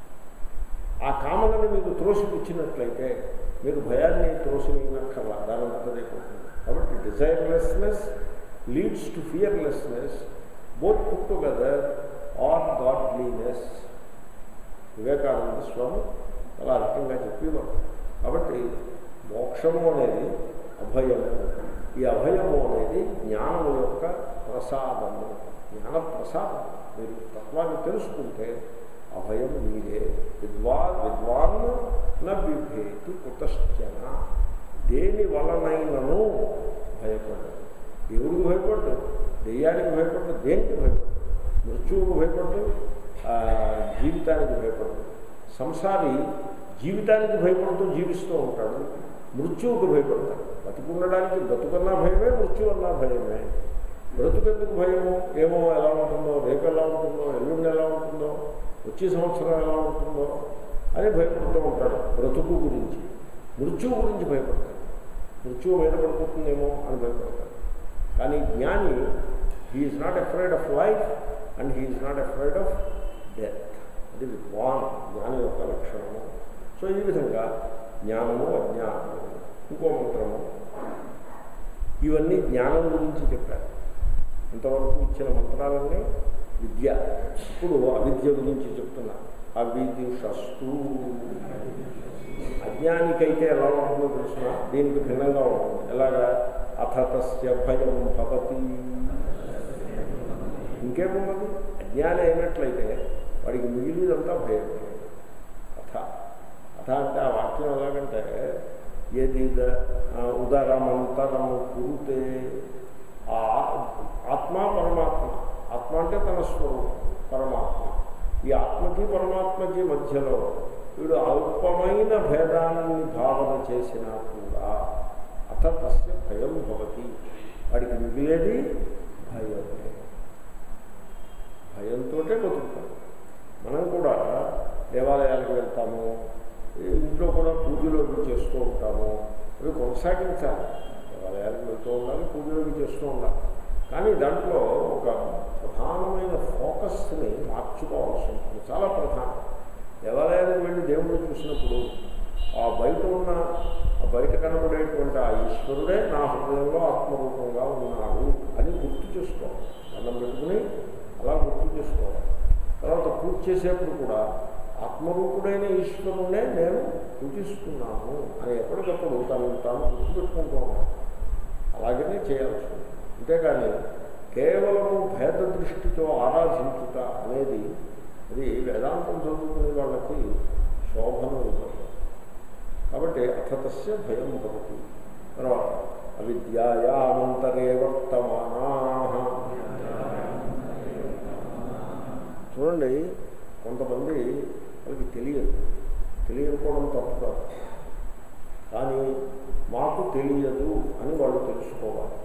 ఆ కామనని మీకు త్రోసిపుచ్చినట్లయితే మీరు భయాన్ని త్రోసినక్కర్లా దానంతటదే పోతుంది కాబట్టి desirelessness leads to fearlessness both put together are godliness Vivekananda Swami చాలా అధికంగా చెప్పేవారు కాబట్టి మోక్షము అనేది అభయము ఈ అభయము అనేది జ్ఞానము యొక్క ప్రసాదము జ్ఞాన ప్రసాదం మీరు తత్వాన్ని తెలుసుకుంటే అభయం మీరే విద్వా విద్వాన్ న బిభేతి కుతశ్చన దేని వలనైనను భయపడదు దేవుడికి భయపడ్డు దెయ్యానికి భయపడ్డు దేనికి భయపడ్డు మృత్యువుకు భయపడ్డు ఆ, జీవితానికి భయపడ్డు సంసారి జీవితానికి భయపడుతూ జీవిస్తూ ఉంటాడు మృత్యువుకు భయపడతాడు బతికి ఉండడానికి బతుకన్నా భయమే మృత్యు అన్నా భయమే బ్రతుకెందుకు భయము ఏమో ఎలా ఉంటుందో రేపు ఎలా ఉంటుందో ఎల్లుండి ఎలా ఉంటుందో వచ్చే సంవత్సరం ఎలా ఉంటుందో అని భయపడుతూ ఉంటాడు బ్రతుకు గురించి మృత్యువు గురించి భయపడతాడు మృత్యువు మీద పడిపోతుందేమో అని భయపడతాడు కానీ జ్ఞాని he is not afraid of life and he is not afraid of death అది విద్వాన్ జ్ఞాని యొక్క లక్షణము సో ఈ విధంగా జ్ఞానము అజ్ఞానము ఇంకో మంత్రము ఇవన్నీ జ్ఞానం గురించి చెప్పారు ఇంతవరకు ఇచ్చిన మంత్రాలన్నీ విద్య ఇప్పుడు అవిద్య గురించి చెప్తున్నా అవిదిషస్తు అజ్ఞానికైతే ఎలా ఉంటుందో తెలిసిన దీనికి భిన్నంగా ఉంటుంది ఎలాగా అథతస్య భయం భవతి ఇంకేమున్నది అజ్ఞానం అయినట్లయితే వాడికి మిగిలిదంతా భయం అథ అథ అంటే ఆ వాక్యం ఎలాగంటే ఏది ఉదరమంతరము కురుతే ఆ ఆత్మ పరమాత్మ ఆత్మ అంటే తన స్వరూపం పరమాత్మ ఈ ఆత్మకి పరమాత్మకి మధ్యలో వీడు అల్పమైన భేదాన్ని భావన చేసినా కూడా అత తస్య భయం భవతి వాడికి మిగిలేది భయమే భయంతో బతుకుతాం మనం కూడా దేవాలయాలకు వెళ్తాము ఇంట్లో కూడా పూజలు అవి చేస్తూ ఉంటాము అవి కొనసాగించాలి దేవాలయాలకు వెళ్తూ ఉండాలి పూజలు అవి చేస్తూ ఉండాలి కానీ దాంట్లో ఒక ప్రధానమైన ఫోకస్ని మార్చుకోవాల్సి ఉంటుంది చాలా ప్రధానం దేవాలయానికి వెళ్ళి దేవుడిని చూసినప్పుడు ఆ బయట ఉన్న ఆ బయట కనబడేటువంటి ఆ ఈశ్వరుడే నా హృదయంలో ఆత్మరూపంగా ఉన్నాడు అని గుర్తు చేసుకోవాలి దండం పెట్టుకుని అలా గుర్తు చేసుకోవాలి తర్వాత పూజ చేసేప్పుడు కూడా ఆత్మరూపుడైన ఈశ్వరుడే నేను పూజిస్తున్నాను అని ఎప్పటికప్పుడు తను తాను గుర్తుపెట్టుకుంటూ ఉన్నాను అలాగనే చేయాల్సి ఉంటుంది అంతేకాని కేవలము భేద దృష్టితో ఆరాధించుట అనేది అది వేదాంతం చదువుకునే వాళ్ళకి శోభను ఇవ్వదు కాబట్టి అథతస్య భయం భవతి తర్వాత అవిద్యాయామంతరే వర్తమానా చూడండి కొంతమంది వాళ్ళకి తెలియదు తెలియకపోవడం తప్పు కాదు కానీ మాకు తెలియదు అని వాళ్ళు తెలుసుకోవాలి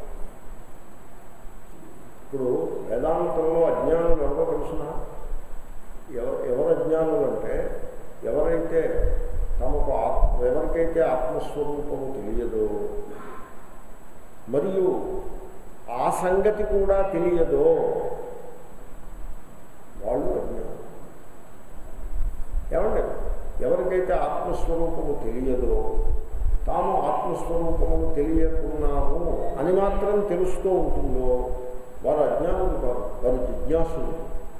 ఇప్పుడు వేదాంతంలో అజ్ఞానులు ఎవరో తెలుసిన ఎవ ఎవరు అజ్ఞానులు అంటే ఎవరైతే తమకు ఆత్మ ఎవరికైతే ఆత్మస్వరూపము తెలియదో మరియు ఆ సంగతి కూడా తెలియదో వాళ్ళు అజ్ఞానం ఏమండి ఎవరికైతే ఆత్మస్వరూపము తెలియదో తాము ఆత్మస్వరూపము తెలియకున్నాము అని మాత్రం తెలుస్తూ ఉంటుందో వారు అజ్ఞానులు కాదు వారు జిజ్ఞాసులు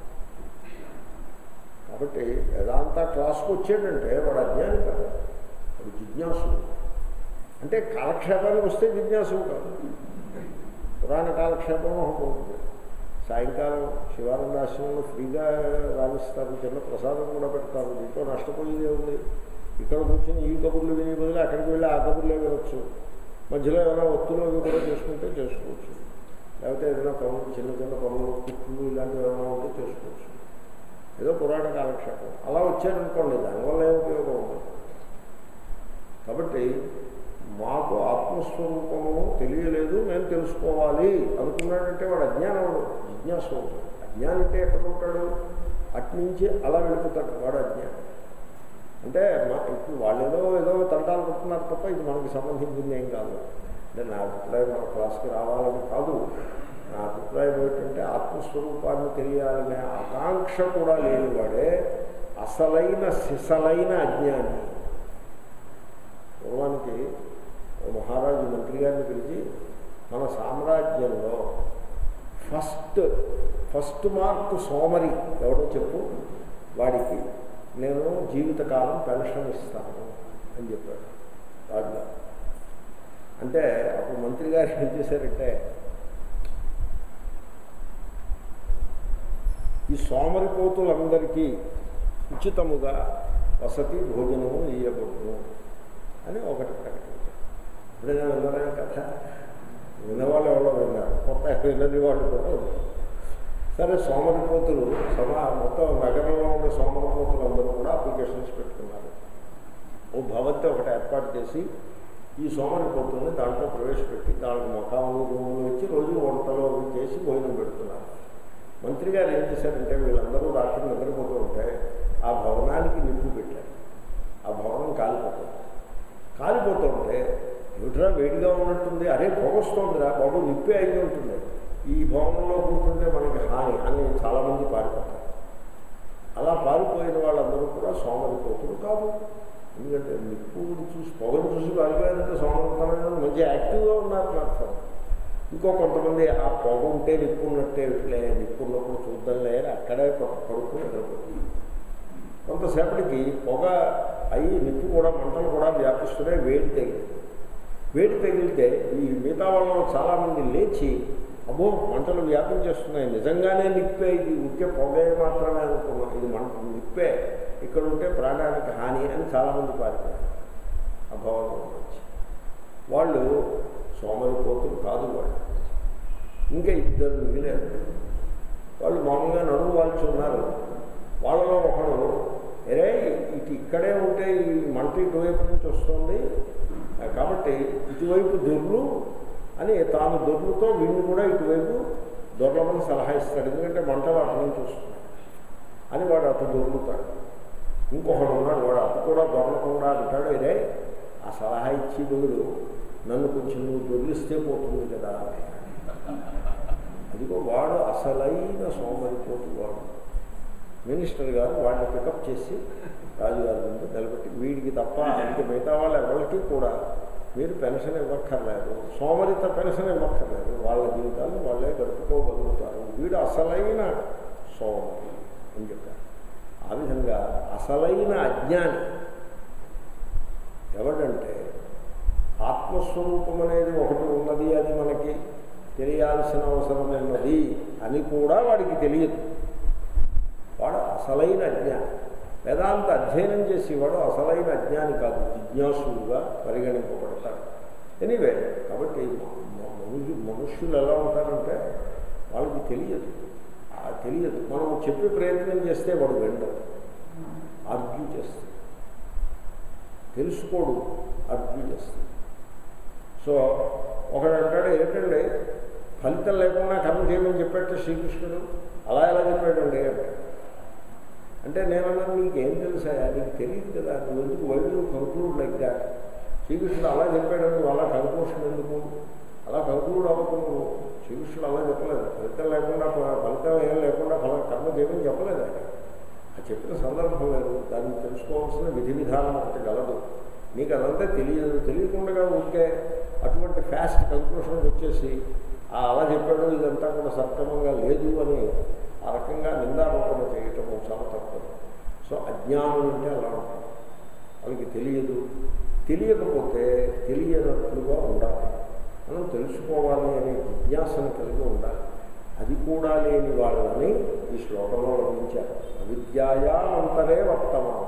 కాబట్టి వేదాంత క్లాస్కి వచ్చాడంటే వాడు అజ్ఞాని కాదు వాడు జిజ్ఞాసుడు అంటే కాలక్షేపానికి వస్తే జిజ్ఞాసుడు కాదు పురాణ కాలక్షేపం ఒకటి ఉంటుంది సాయంకాలం శివానందాశ్రమంలో ఫ్రీగా రాణిస్తారు చిన్న ప్రసాదం కూడా పెడతారు దీంట్లో నష్టపోయేదే ఉంది ఇక్కడ కూర్చొని ఈ కబుర్లు వినే బదులు అక్కడికి వెళ్ళి ఆ కబుర్లే వినొచ్చు మధ్యలో ఏమైనా ఒత్తులు అవి కూడా చేసుకుంటే చేసుకోవచ్చు లేకపోతే ఏదైనా పనులు చిన్న చిన్న పనులు కుట్లు ఇలాంటివి ఏమైనా ఉంటే చేసుకోవచ్చు ఏదో పురాణ కాలక్షేపం అలా వచ్చారనుకోండి దానివల్ల ఏ ఉపయోగం ఉండదు కాబట్టి మాకు ఆత్మస్వరూపము తెలియలేదు మేము తెలుసుకోవాలి అనుకున్నాడంటే వాడు అజ్ఞానముడు జిజ్ఞాసు అజ్ఞానం అంటే ఎక్కడ ఉంటాడు అట్నుంచి అలా వెళ్ళిపోతాడు వాడు అజ్ఞానం అంటే మా ఇప్పుడు వాళ్ళు ఏదో ఏదో తంటాలు పడుతున్నారు తప్ప ఇది మనకి సంబంధించింది ఏం కాదు అంటే నా అభిప్రాయం మన క్లాస్కి రావాలని కాదు నా అభిప్రాయం ఏంటంటే ఆత్మస్వరూపాన్ని తెలియాలనే ఆకాంక్ష కూడా లేనివాడే అసలైన సిసలైన అజ్ఞాని పూర్వానికి ఓ మహారాజు మంత్రి గారిని పిలిచి మన సామ్రాజ్యంలో ఫస్ట్ ఫస్ట్ మార్క్ సోమరి ఎవడో చెప్పు వాడికి నేను జీవితకాలం పెన్షన్ ఇస్తాను అని చెప్పాడు రాజుగారు అంటే అప్పుడు మంత్రి గారు ఏం చేశారంటే ఈ సోమరిపోతులందరికీ ఉచితముగా వసతి భోజనము ఇయ్యబడును అని ఒకటి ప్రకటించారు ఎప్పుడైనా విన్నారా కథ విన్నవాళ్ళు ఎవరో విన్నారు కొత్త విన్నది వాళ్ళు కూడా ఉన్నారు సరే సోమరిపోతులు సమా మొత్తం నగరంలో ఉండే సోమరిపోతులు అందరూ కూడా అప్లికేషన్స్ పెట్టుకున్నారు ఓ భవంతి ఒకటి ఏర్పాటు చేసి ఈ సోమరిపోతుల్ని దాంట్లో ప్రవేశపెట్టి దానికి ముఖాములు రూములు ఇచ్చి రోజు వంటలు అవి చేసి భోజనం పెడుతున్నారు మంత్రి గారు ఏం చేశారంటే వీళ్ళందరూ రాత్రి నిద్రపోతూ ఉంటే ఆ భవనానికి నిప్పు పెట్టారు ఆ భవనం కాలిపోతుంది కాలిపోతుంటే ఏమిట్రా వేడిగా ఉన్నట్టుంది అరే పొగొస్తుందిరా బాబు నిప్పే అయి ఉంటుంది ఈ భవనంలో కూర్చుంటే మనకి హాని అని చాలామంది పారిపోతారు అలా పారిపోయిన వాళ్ళందరూ కూడా సోమరిపోతులు కాదు ఎందుకంటే నిప్పుని చూసి పొగను చూసి పారిపోయారంటే సోమరితనం మంచి యాక్టివ్గా ఉన్నారు అర్థం ఇంకో కొంతమంది ఆ పొగ ఉంటే నిప్పు ఉన్నట్టే ఇట్లే నిప్పు ఉన్నప్పుడు చూద్దాంలే అని అక్కడే పడుకుని నిద్రపోతుంది కొంతసేపటికి పొగ అయ్యి నిప్పు కూడా మంటలు కూడా వ్యాపిస్తున్నాయి వేడి తగిలింది వేడి తగిలితే ఈ మిగతా వాళ్ళలో చాలామంది లేచి అబ్బో మంటలు వ్యాపించేస్తున్నాయి నిజంగానే నిప్పే ఇది ఉక్కే పొగే మాత్రమే అనుకున్నాం ఇది మంట నిప్పే ఇక్కడ ఉంటే ప్రాణానికి హాని అని చాలామంది పారిపోయారు ఆ భవనం నుంచి వాళ్ళు సోమరిపోతులు కాదు వాళ్ళు ఇంకా ఇద్దరు మిగిలారు వాళ్ళు మామూలుగా నడుము వాల్చి ఉన్నారు వాళ్ళలో ఒకడు ఎరే ఇటు ఇక్కడే ఉంటే ఈ మంట ఇటువైపు నుంచి వస్తుంది కాబట్టి ఇటువైపు దొర్లు అని తాను దొర్లుతో వీడిని కూడా ఇటువైపు దొరలమని సలహా ఇస్తాడు ఎందుకంటే మంటలు అటు నుంచి వస్తుంది అని వాడు అటు దొర్లుతాడు ఇంకొకడు ఉన్నాడు వాడు అటు కూడా దొరలకుండా అంటాడు ఎరే ఆ సలహా ఇచ్చి బదులు నన్ను కొంచెం నువ్వు దొర్లిస్తే పోతుంది కదా అదిగో వాడు అసలైన సోమరిపోతు వాడు మినిస్టర్ గారు వాడిని పికప్ చేసి రాజుగారి ముందు నిలబెట్టి వీడికి తప్ప ఇంక మిగతా వాళ్ళు ఎవరికి కూడా మీరు పెన్షన్ ఇవ్వక్కర్లేదు సోమరిత పెన్షన్ ఇవ్వక్కర్లేదు వాళ్ళ జీవితాన్ని వాళ్ళే గడుపుకోగలుగుతారు వీడు అసలైన సోమరి అని చెప్పారు ఆ విధంగా అసలైన అజ్ఞాని ఎవడంటే ఆత్మస్వరూపం అనేది ఒకటి ఉన్నది అని మనకి తెలియాల్సిన అవసరం ఉన్నది అని కూడా వాడికి తెలియదు వాడు అసలైన అజ్ఞాని వేదాంత అధ్యయనం చేసేవాడు అసలైన అజ్ఞాని కాదు జిజ్ఞాసుగా పరిగణింపబడతాడు ఎనీవే కాబట్టి మనుషు మనుష్యులు ఎలా ఉంటారంటే వాళ్ళకి తెలియదు ఆ తెలియదు మనం చెప్పే ప్రయత్నం చేస్తే వాడు వెండడు ఆర్గ్యూ చేస్తాడు తెలుసుకోడు ఆర్గ్యూ చేస్తాడు సో ఒకడు అంటాడు ఏంటండి ఫలితం లేకుండా కర్మ చేయమని చెప్పాడు శ్రీకృష్ణుడు అలా ఎలా చెప్పాడండి అంటాడు అంటే నేనన్నా నీకేం తెలుసా నీకు తెలియదు కదా నువ్వు ఎందుకు వైద్యులు కంక్లూడ్ లైక్ దాట్ శ్రీకృష్ణుడు అలా చెప్పాడు నువ్వు అలా కంక్లూషన్ ఎందుకు అలా కంక్లూడ్ అవ్వకు నువ్వు శ్రీకృష్ణుడు అలా చెప్పలేదు ఫలితం లేకుండా ఫలితం ఏం లేకుండా ఫల కర్మ చేయమని చెప్పలేదు ఆయన ఆ చెప్పిన సందర్భం లేదు దాన్ని తెలుసుకోవాల్సిన విధి విధానం ఒకటి గలదు నీకు అదంతా తెలియదు తెలియకుండా ఉంటే అటువంటి ఫాస్ట్ కంక్లూషన్కి వచ్చేసి ఆ అలా చెప్పాడు ఇదంతా కూడా సక్రమంగా లేదు అని ఆ రకంగా నిందారోపణ చేయటం చాలా తప్పదు సో అజ్ఞానం అంటే అలా ఉంటుంది వాళ్ళకి తెలియదు తెలియకపోతే తెలియనట్లుగా ఉండాలి మనం తెలుసుకోవాలి అనే జిజ్ఞాసను కలిగి ఉండాలి అది కూడా లేని వాళ్ళని ఈ శ్లోకంలో వర్ణించారు అవిద్యాయానంతరే వర్తమాన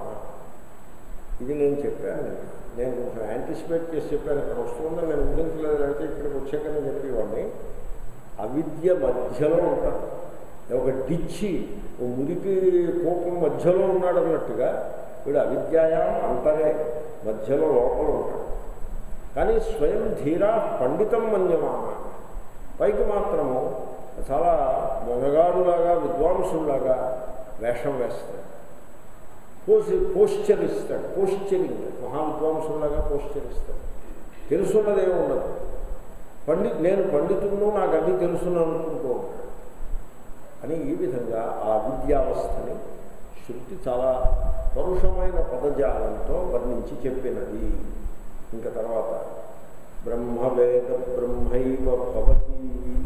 ఇది నేను చెప్పాను నేను నేను కొంచెం యాంటిసిపేట్ చేసి చెప్పాను ఇక్కడ వస్తుందని నేను ఊహించలేదు అంటే ఇక్కడికి వచ్చాకనే చెప్పేవాడిని అవిద్య మధ్యలో ఉంటారు ఒక డిచ్చి ఓ మురికి కోపం మధ్యలో ఉన్నాడు అన్నట్టుగా వీడు అవిద్యాయా అంతరే మధ్యలో లోపల ఉంటాడు కానీ స్వయం ధీరా పండితం మన్యమాన పైకి మాత్రము చాలా మొనగాడులాగా విద్వాంసులాగా వేషం వేస్తాడు పోసి పోస్చర్ ఇస్తాడు పోస్చరింగ్ మహావిద్వాంసులాగా పోస్చర్ ఇస్తాడు తెలుసున్నదేమి ఉండదు పండి నేను పండితులను నాకు అన్నీ తెలుసున్నాను అనుకుంటూ ఉంటాడు అని ఈ విధంగా ఆ విద్యావస్థని శృతి చాలా పరుషమైన పదజాలంతో వర్ణించి చెప్పినది ఇంకా తర్వాత బ్రహ్మవేద బ్రహ్మైవ భవతి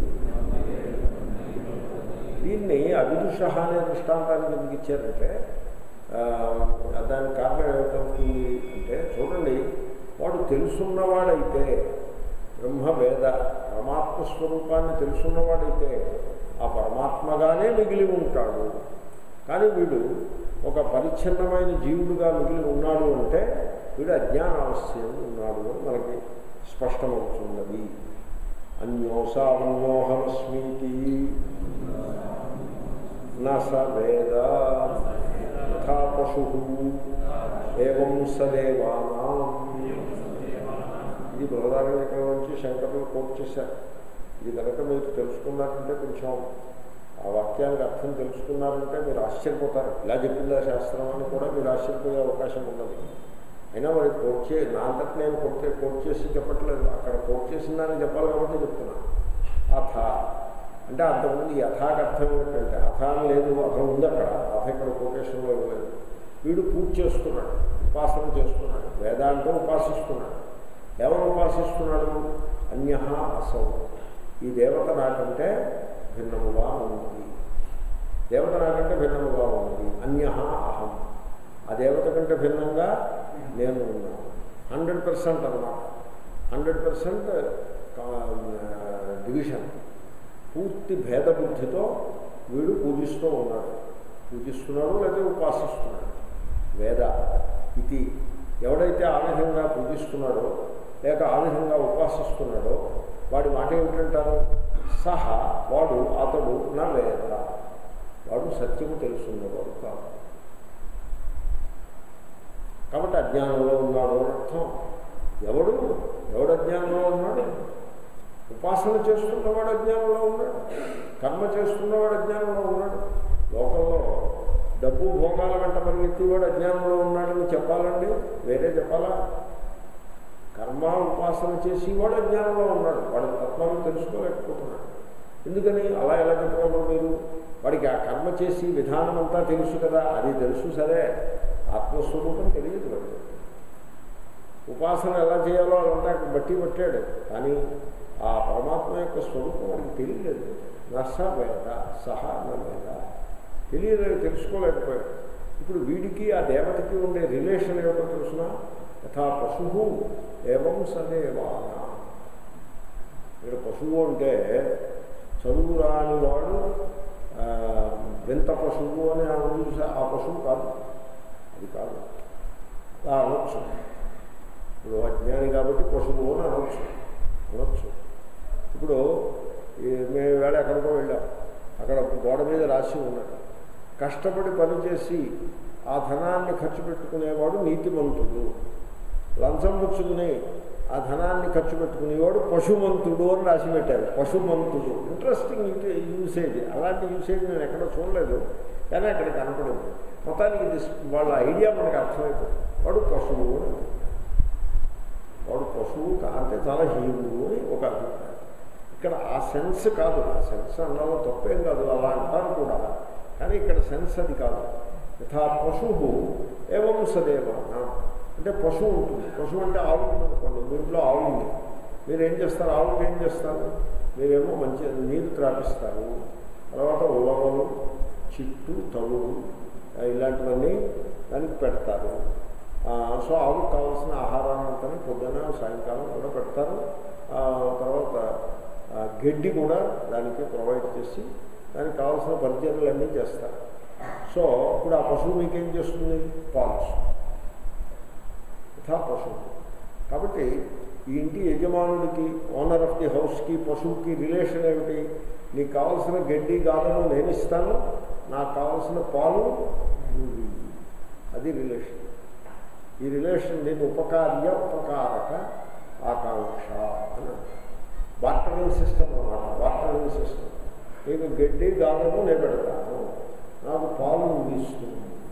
దీన్ని అవిదుష అనే దృష్టాంతానికి ఎందుకు ఇచ్చారంటే దానికి కారణం ఏమిటవుతుంది అంటే చూడండి వాడు తెలుసున్నవాడైతే బ్రహ్మవేద పరమాత్మ స్వరూపాన్ని తెలుసున్నవాడైతే ఆ పరమాత్మగానే మిగిలి ఉంటాడు కానీ వీడు ఒక పరిచ్ఛిన్నమైన జీవుడుగా మిగిలి ఉన్నాడు అంటే వీడు అజ్ఞానావస్థలో ఉన్నాడు అని మనకి స్పష్టమవుతున్నది అన్యోసాన్యోహమస్మీతి నస వేద యథా పశు ఏం సదేవానా ఇది బృహదారణ్యకం నుంచి శంకరులు కోట్ చేశారు ఇది కనుక మీరు తెలుసుకున్నారంటే కొంచెం ఆ వాక్యానికి అర్థం తెలుసుకున్నారంటే మీరు ఆశ్చర్యపోతారు ఇలా చెప్పిందా శాస్త్రం అని కూడా మీరు ఆశ్చర్యపోయే అవకాశం ఉన్నది అయినా మరి కోట్ చే నా అంతటి నేను కొట్టే కోట్ చేసి చెప్పట్లేదు అక్కడ కోట్ చేసిందని చెప్పాలి కాబట్టి చెప్తున్నా అథ అంటే అంతకుముందు యథాకి అర్థం ఏమిటంటే అథ అని లేదు అథ ఉంది అక్కడ అథ ఇక్కడ కోటేషన్లో ఇవ్వలేదు వీడు పూజ చేస్తున్నాడు ఉపాసన చేస్తున్నాడు వేదాంతం ఉపాసిస్తున్నాడు ఎవరు ఉపాసిస్తున్నాడు అన్య అసౌ ఈ దేవత నాకంటే భిన్నముగా ఉన్నది దేవత నాకంటే భిన్నముగా ఉన్నది అన్య అహం ఆ దేవత కంటే భిన్నంగా నేను ఉన్నాను హండ్రెడ్ పర్సెంట్ అనమాట హండ్రెడ్ పర్సెంట్ డివిజన్ పూర్తి భేదబుద్ధితో వీడు పూజిస్తూ ఉన్నాడు పూజిస్తున్నాడు లేదా ఉపాసిస్తున్నాడు వేద ఇది ఎవడైతే ఆ విధంగా పూజిస్తున్నాడో లేక ఆ విధంగా ఉపాసిస్తున్నాడో వాడి మాట ఏమిటంటారు సహా వాడు అతడు నా వేద వాడు సత్యము తెలుసున్నవాడు కాదు కాబట్టి అజ్ఞానంలో ఉన్నాడు అని అర్థం ఎవడు ఎవడు అజ్ఞానంలో ఉన్నాడు ఉపాసన చేస్తున్నవాడు అజ్ఞానంలో ఉన్నాడు కర్మ చేస్తున్నవాడు అజ్ఞానంలో ఉన్నాడు లోకంలో డబ్బు భోగాల వెంట పరిగెత్తివాడు అజ్ఞానంలో ఉన్నాడని చెప్పాలండి వేరే చెప్పాలా కర్మ ఉపాసన చేసి వాడు అజ్ఞానంలో ఉన్నాడు వాడి తత్వాన్ని తెలుసుకోలేకపోతున్నాడు ఎందుకని అలా ఎలా చెప్పగలరు మీరు వాడికి ఆ కర్మ చేసి విధానం అంతా తెలుసు కదా అది తెలుసు సరే ఆత్మస్వరూపం తెలియదు వాడు ఉపాసన ఎలా చేయాలో అదంతా బట్టి పట్టాడు కానీ ఆ పరమాత్మ యొక్క స్వరూపం వాడికి తెలియలేదు నస వేద సహా న వేద తెలియలేదు తెలుసుకోలేకపోయాడు ఇప్పుడు వీడికి ఆ దేవతకి ఉండే రిలేషన్ ఏమిటో తెలుసిన యథా పశు ఏవం సదేవాన ఇక్కడ పశువు అంటే చదువు రాని వాడు ఆ, వింత పశువు అని అనుకుంటే చూసా ఆ పశువు కాదు అది కాదు అలా అనొచ్చు ఇప్పుడు అజ్ఞాని కాబట్టి పశువు అని అనొచ్చు అనొచ్చు ఇప్పుడు ఈ మేము వేళ ఎక్కడికో వెళ్ళాం అక్కడ గోడ మీద రాసి ఉన్నాడు కష్టపడి పనిచేసి ఆ ధనాన్ని ఖర్చు పెట్టుకునేవాడు నీతిమంతుడు లంచం పుచ్చుకుని ఆ ధనాన్ని ఖర్చు పెట్టుకునేవాడు పశుమంతుడు అని రాసి పెట్టారు పశుమంతుడు ఇంట్రెస్టింగ్ యూసేజ్ అలాంటి యూసేజ్ నేను ఎక్కడ చూడలేదు కానీ అక్కడ కనపడింది మొత్తానికి ఇది వాళ్ళ ఐడియా మనకు అర్థమైపోతుంది వాడు పశువు అని వాడు పశువు కా- అంటే చాలా హీనుడు అని ఒక అభిప్రాయం ఇక్కడ ఆ సెన్స్ కాదు ఆ సెన్స్ అన్నలో తప్పేం కాదు అలా అంటారు కూడా కానీ ఇక్కడ సెన్స్ అది కాదు యథా పశువు ఏవం సదేవాన అంటే పశువు ఉంటుంది పశువు అంటే ఆవు ఉందనుకోండి మీ ఇంట్లో ఆవు ఉంది మీరు ఏం చేస్తారు ఆవుకి ఏం చేస్తారు మీరేమో మంచి నీరు త్రాపిస్తారు తర్వాత ఉలవలు చిట్టు తలుడు ఆ, ఇలాంటివన్నీ దానికి పెడతారు ఆ, సో ఆవుకు కావాల్సిన ఆహారాన్ని అంతా పొద్దున సాయంకాలం కూడా పెడతారు ఆ, తర్వాత ఆ, గడ్డి కూడా దానికి ప్రొవైడ్ చేసి దానికి కావాల్సిన పరిచర్యలు అన్నీ చేస్తారు సో ఇప్పుడు ఆ పశువు మీకేం చేస్తుంది పాలు ఇస్తుంది. యథా పశువు కాబట్టి ఈ ఇంటి యజమానుడికి ఓనర్ ఆఫ్ ది హౌస్కి పశువుకి రిలేషన్ ఏమిటి నీకు కావాల్సిన గడ్డి గాదను నేను ఇస్తాను నాకు కావాల్సిన పాలు నువ్వు ఇవ్వు. అది రిలేషన్ ఈ రిలేషన్ దీన్ని ఉపకార్య ఉపకారక ఆకాంక్ష అని బార్టరింగ్ సిస్టమ్ అన్నమాట బార్టరింగ్ సిస్టమ్ నీకు గడ్డి గాదను నేను పెడతాను నాకు పాలు నువ్వు ఇస్తుంది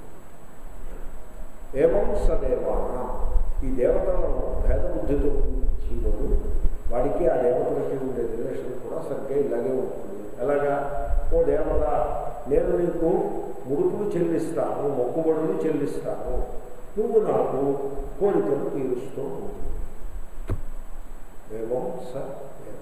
ఏవం సదేవాన ఈ దేవతలను భేదబుద్ధితో జీవుడు వాడికి ఆ దేవతలకి ఉండే రిలేషన్ కూడా సరిగ్గా ఇలాగే ఉంటుంది ఎలాగా ఓ దేవత నేను నీకు ముడుపులు చెల్లిస్తాను మొక్కుబడులు చెల్లిస్తాను నువ్వు నాకు కోరికలు తీరుస్తూ ఉండు ఏవం స దేవ.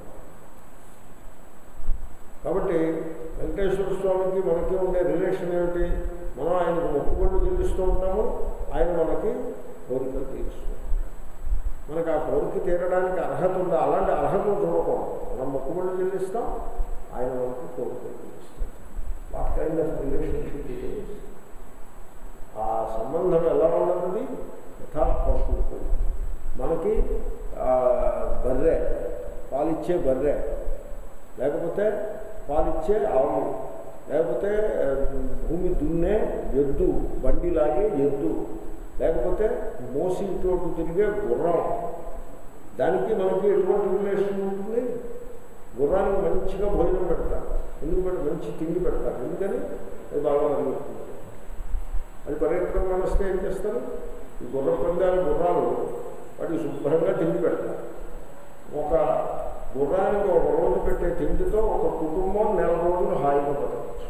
కాబట్టి వెంకటేశ్వర స్వామికి మనకి ఉండే రిలేషన్ ఏమిటి మనం ఆయనకు మొక్కుబడులు చెల్లిస్తూ ఉంటాము ఆయన మనకి కోరికలు తీరుస్తాం మనకు ఆ కోరిక తీరడానికి అర్హత ఉందా అలాంటి అర్హత చూడకూడదు మనం మొక్కుబడులు చెల్లిస్తాం ఆయన మనకు కోరికలు తీరుస్తాం వాట్ కైండ్ ఆఫ్ రిలేషన్షిప్ ఇది ఆ సంబంధం ఎలా ఉన్నది యథా పశువుకు మనకి ఆ, బర్రె పాలిచ్చే బర్రె లేకపోతే పాలిచ్చే ఆవు లేకపోతే ఆ, భూమి దున్నే ఎద్దు బండి లాగే ఎద్దు లేకపోతే మోసితో తిరిగే గుర్రం దానికి మనకి ఎటువంటి రిలేషన్ ఉంటుంది గుర్రానికి మంచిగా భోజనం పెడతారు ఎందుకు పెడతారు మంచి తిండి పెడతారు ఎందుకని అది బాగా పరిగెత్తుంది అది పరిగెత్తడం వస్తే ఏం చేస్తారు ఈ గుర్ర పందాల గుర్రాలు వాటికి శుభ్రంగా తిండి పెడతారు ఒక గుర్రానికి ఒక రోజు పెట్టే తిండితో ఒక కుటుంబం నెల రోజులు హాయిగా బతకచ్చు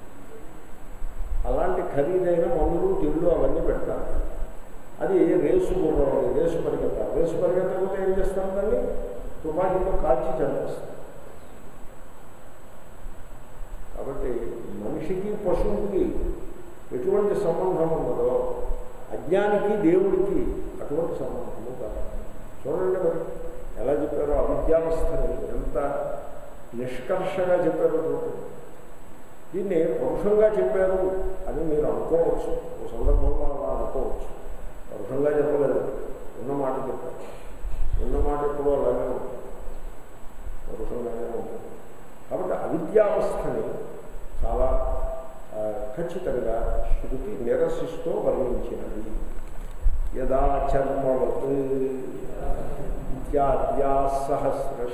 అలాంటి ఖరీదైన మందులు తిండ్లు అవన్నీ పెడతారు అది రేసు గుర్రం అది రేసు పరిగెత్తాలి రేసు పరిగెత్తకపోతే ఏం చేస్తారు దాన్ని తుపాకీతో కాల్చి చంపేస్తారు కాబట్టి మనిషికి పశువుకి ఎటువంటి సంబంధం ఉన్నదో అజ్ఞానికి దేవుడికి అటువంటి సంబంధము కాదు చూడండి మరి ఎలా చెప్పారో అవిద్యావస్థని ఎంత నిష్కర్షగా చెప్పారో చూడండి దీన్ని పరుషంగా చెప్పారు అని మీరు అనుకోవచ్చు ఒక సందర్భంలో అలా అనుకోవచ్చు పరుషంగా చెప్పలేదు ఉన్న మాట చెప్పారు ఉన్న మాట ఎప్పుడూ అలాగే ఉంటుంది పరుషంగానే ఉంటుంది కాబట్టి అవిద్యావస్థని చాలా ఆ, ఖచ్చితంగా శృతి నిరసిస్తూ వర్ణించినది యదా చర్మవత్ ఇత్యాద్యా సహస్రశ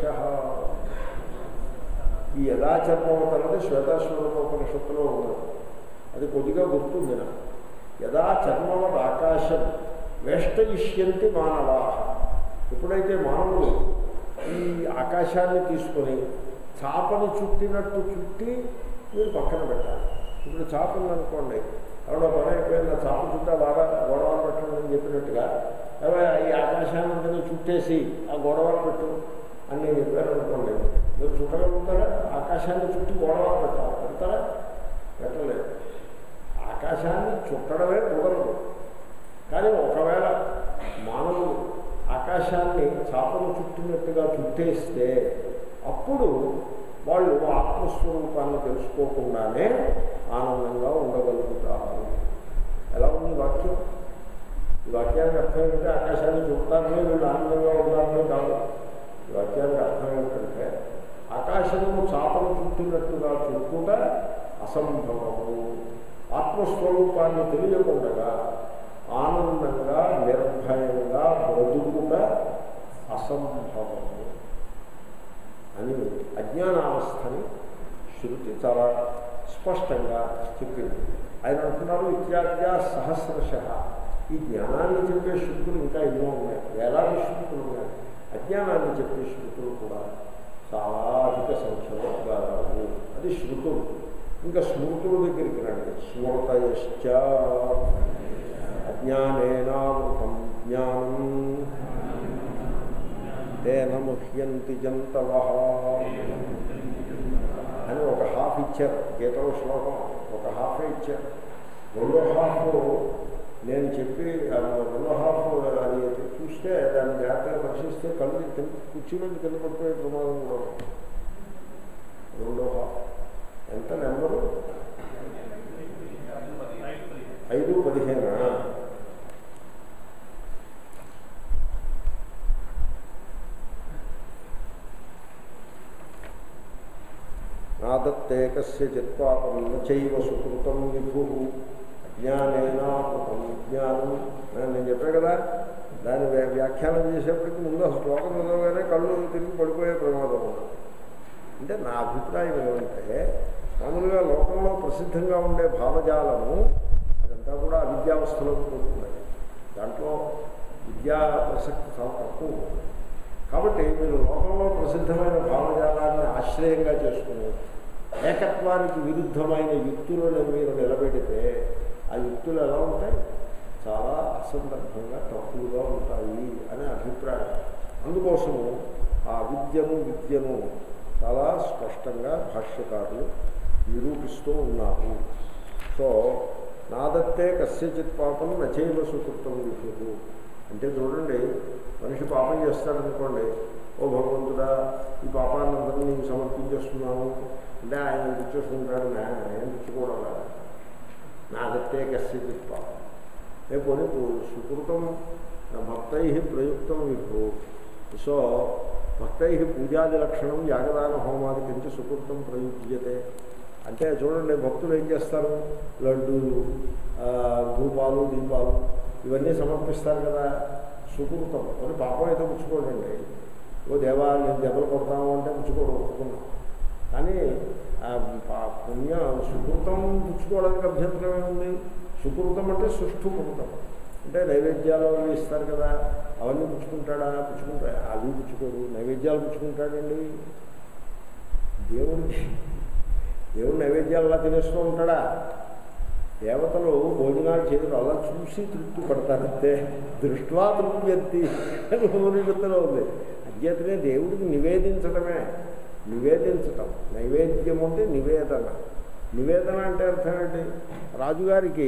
ఈ యదా చర్మవత్ అనేది శ్వేతాశ్వర ఉపనిషత్తులో ఉన్నది అది కొద్దిగా గుర్తుంది నాకు యదా చర్మవత్ ఆకాశం వేష్టయిష్యంతి మానవా ఎప్పుడైతే మానవులు ఈ ఆకాశాన్ని తీసుకొని చాపను చుట్టినట్టు చుట్టి మీరు పక్కన పెట్టాలి ఇప్పుడు చాప ఉందనుకోండి ఎవడో పని అయిపోయింది చాప చుట్టా బాగా గొడవలు పెట్టండి అని చెప్పినట్టుగా ఏవయ్య, ఈ ఆకాశాన్ని అందరినీ చుట్టేసి ఆ గొడవలు పెట్టు అని నేను చెప్పాను అనుకోండి మీరు చుట్టగలుగుతారా ఆకాశాన్ని చుట్టి గొడవలు పెట్టాలి పెడతారా పెట్టలేదు ఆకాశాన్ని చుట్టడమే కుదరదు కానీ ఒకవేళ మానవుడు ఆకాశాన్ని చాపలు చుట్టినట్టుగా చుట్టేస్తే అప్పుడు వాళ్ళు ఆత్మస్వరూపాన్ని తెలుసుకోకుండానే ఆనందంగా ఉండగలుగుతారు ఎలా ఉంది ఈ వాక్యం ఈ వాక్యానికి అర్థం ఏంటంటే ఆకాశాన్ని చూడటానికి వీళ్ళు ఆనందంగా ఉండాలని కాదు ఈ వాక్యానికి అర్థం ఏంటంటే ఆకాశము చాపలు చుట్టినట్టుగా చుట్టుట అసంభవము ఆత్మస్వరూపాన్ని తెలియకుండా ఆనందంగా నిర్భయంగా బ్రతుకుట అసంభవము అని అజ్ఞానావస్థని శృతి చాలా స్పష్టంగా చెప్పింది ఆయన అంటున్నారు ఇత్యాద్య సహస్రశ ఈ జ్ఞానాన్ని చెప్పే శృతులు ఇంకా ఎన్నో ఉన్నాయి వేలాది శృతులు ఉన్నాయి అజ్ఞానాన్ని చెప్పే శృతులు కూడా చాలా అధిక సంఖ్యలో గలవు అది శృతులు ఇంకా స్మృతుల దగ్గరికి రండి స్మృతయశ్చ అజ్ఞానేనావృతం జ్ఞానం తేన ముహ్యంతి జంతవ అని ఒక హాఫ్ ఇచ్చారు గీతలో శ్లోకం ఒక హాఫే ఇచ్చారు రెండో హాఫ్ నేను చెప్పి ఆ రెండో హాఫ్ అది చూస్తే దాన్ని జాగ్రత్తగా పరిశీలిస్తే కళ్ళు కింద కుర్చీలోకి కింద పడిపోయే ప్రమాదం కూడా ఉంది. రెండో హాఫ్ ఎంత నెంబరు ఐదు పదిహేనా నాదత్తే కస్యచిత్ పాపం నైవ సుకృతం విభు అజ్ఞానేనాకృతం జ్ఞానం అని నేను చెప్పాను కదా దాని వ్య- వ్యాఖ్యానం చేసేప్పటికి ముందు ఆ శ్లోకం చదవగానే కళ్ళు తిరిగి పడిపోయే ప్రమాదం ఉంది అంటే నా అభిప్రాయం ఏమంటే మామూలుగా లోకంలో ప్రసిద్ధంగా ఉండే భావజాలము అదంతా కూడా అవిద్యావస్థలోకి పోతుంది దాంట్లో విద్యా ప్రసక్తి చాలా తక్కువ ఉంటుంది. కాబట్టి మీరు లోకంలో ప్రసిద్ధమైన భావజాలాన్ని ఆశ్రయంగా చేసుకుని ఏకత్వానికి విరుద్ధమైన యుక్తులను మీరు నిలబెడితే ఆ యుక్తులు ఎలా ఉంటాయి చాలా అసందర్భంగా తప్పులుగా ఉంటాయి అనే అభిప్రాయం అందుకోసము ఆ విద్యను విద్యను చాలా స్పష్టంగా భాష్యకారులు నిరూపిస్తూ ఉన్నారు సో నాదత్తే కస్యచిత్ పాపం నచైవ సుకృతం విభు అంటే చూడండి మనిషి పాపం చేస్తాడనుకోండి ఓ భగవంతుడా ఈ పాపాన్ని అందరినీ నీకు సమర్పించేస్తున్నాను అంటే ఆయన పుచ్చేసుకుంటాడు ఆయన పుచ్చుకోవడం నాదత్తే కస్యచిత్ పాపం రేపు నీకు సుకృతం భక్తై ప్రయుక్తం విభు సో భక్తై పూజాది లక్షణం యాగదాన హోమాది కింద సుకృతం ప్రయుజ్యతే అంటే చూడండి భక్తులు ఏం చేస్తారు లడ్డూలు ఆ, ధూపాలు దీపాలు ఇవన్నీ సమర్పిస్తారు కదా సుకృతం కొన్ని పాపం అయితే పుచ్చుకోడండి ఓ దేవా నేను దెబ్బలు కొడతాము అంటే పుచ్చుకోవడం ఒప్పుకున్నాం కానీ ఆ పా- పుణ్య సుకృతం పుచ్చుకోవడానికి అభ్యంతరం ఏముంది సుకృతం అంటే సుష్ఠుకృతం అంటే నైవేద్యాలు అవి ఇస్తారు కదా అవన్నీ పుచ్చుకుంటాడా పుచ్చుకుంటాడు అవి పుచ్చుకోడు నైవేద్యాలు పుచ్చుకుంటాడండి దేవుడికి దేవుడు నైవేద్యాలు అలా తినేస్తూ ఉంటాడా దేవతలు భోజనాలు చేయడం అలా చూసి తృప్తి పడతారంతే దృష్ట్వా తృప్తి అని ఉపనిషత్తులో ఉంది అధ్యతనే దేవుడికి నివేదించడమే నివేదించటం నైవేద్యం అంటే నివేదన నివేదన అంటే అర్థం ఏంటి రాజుగారికి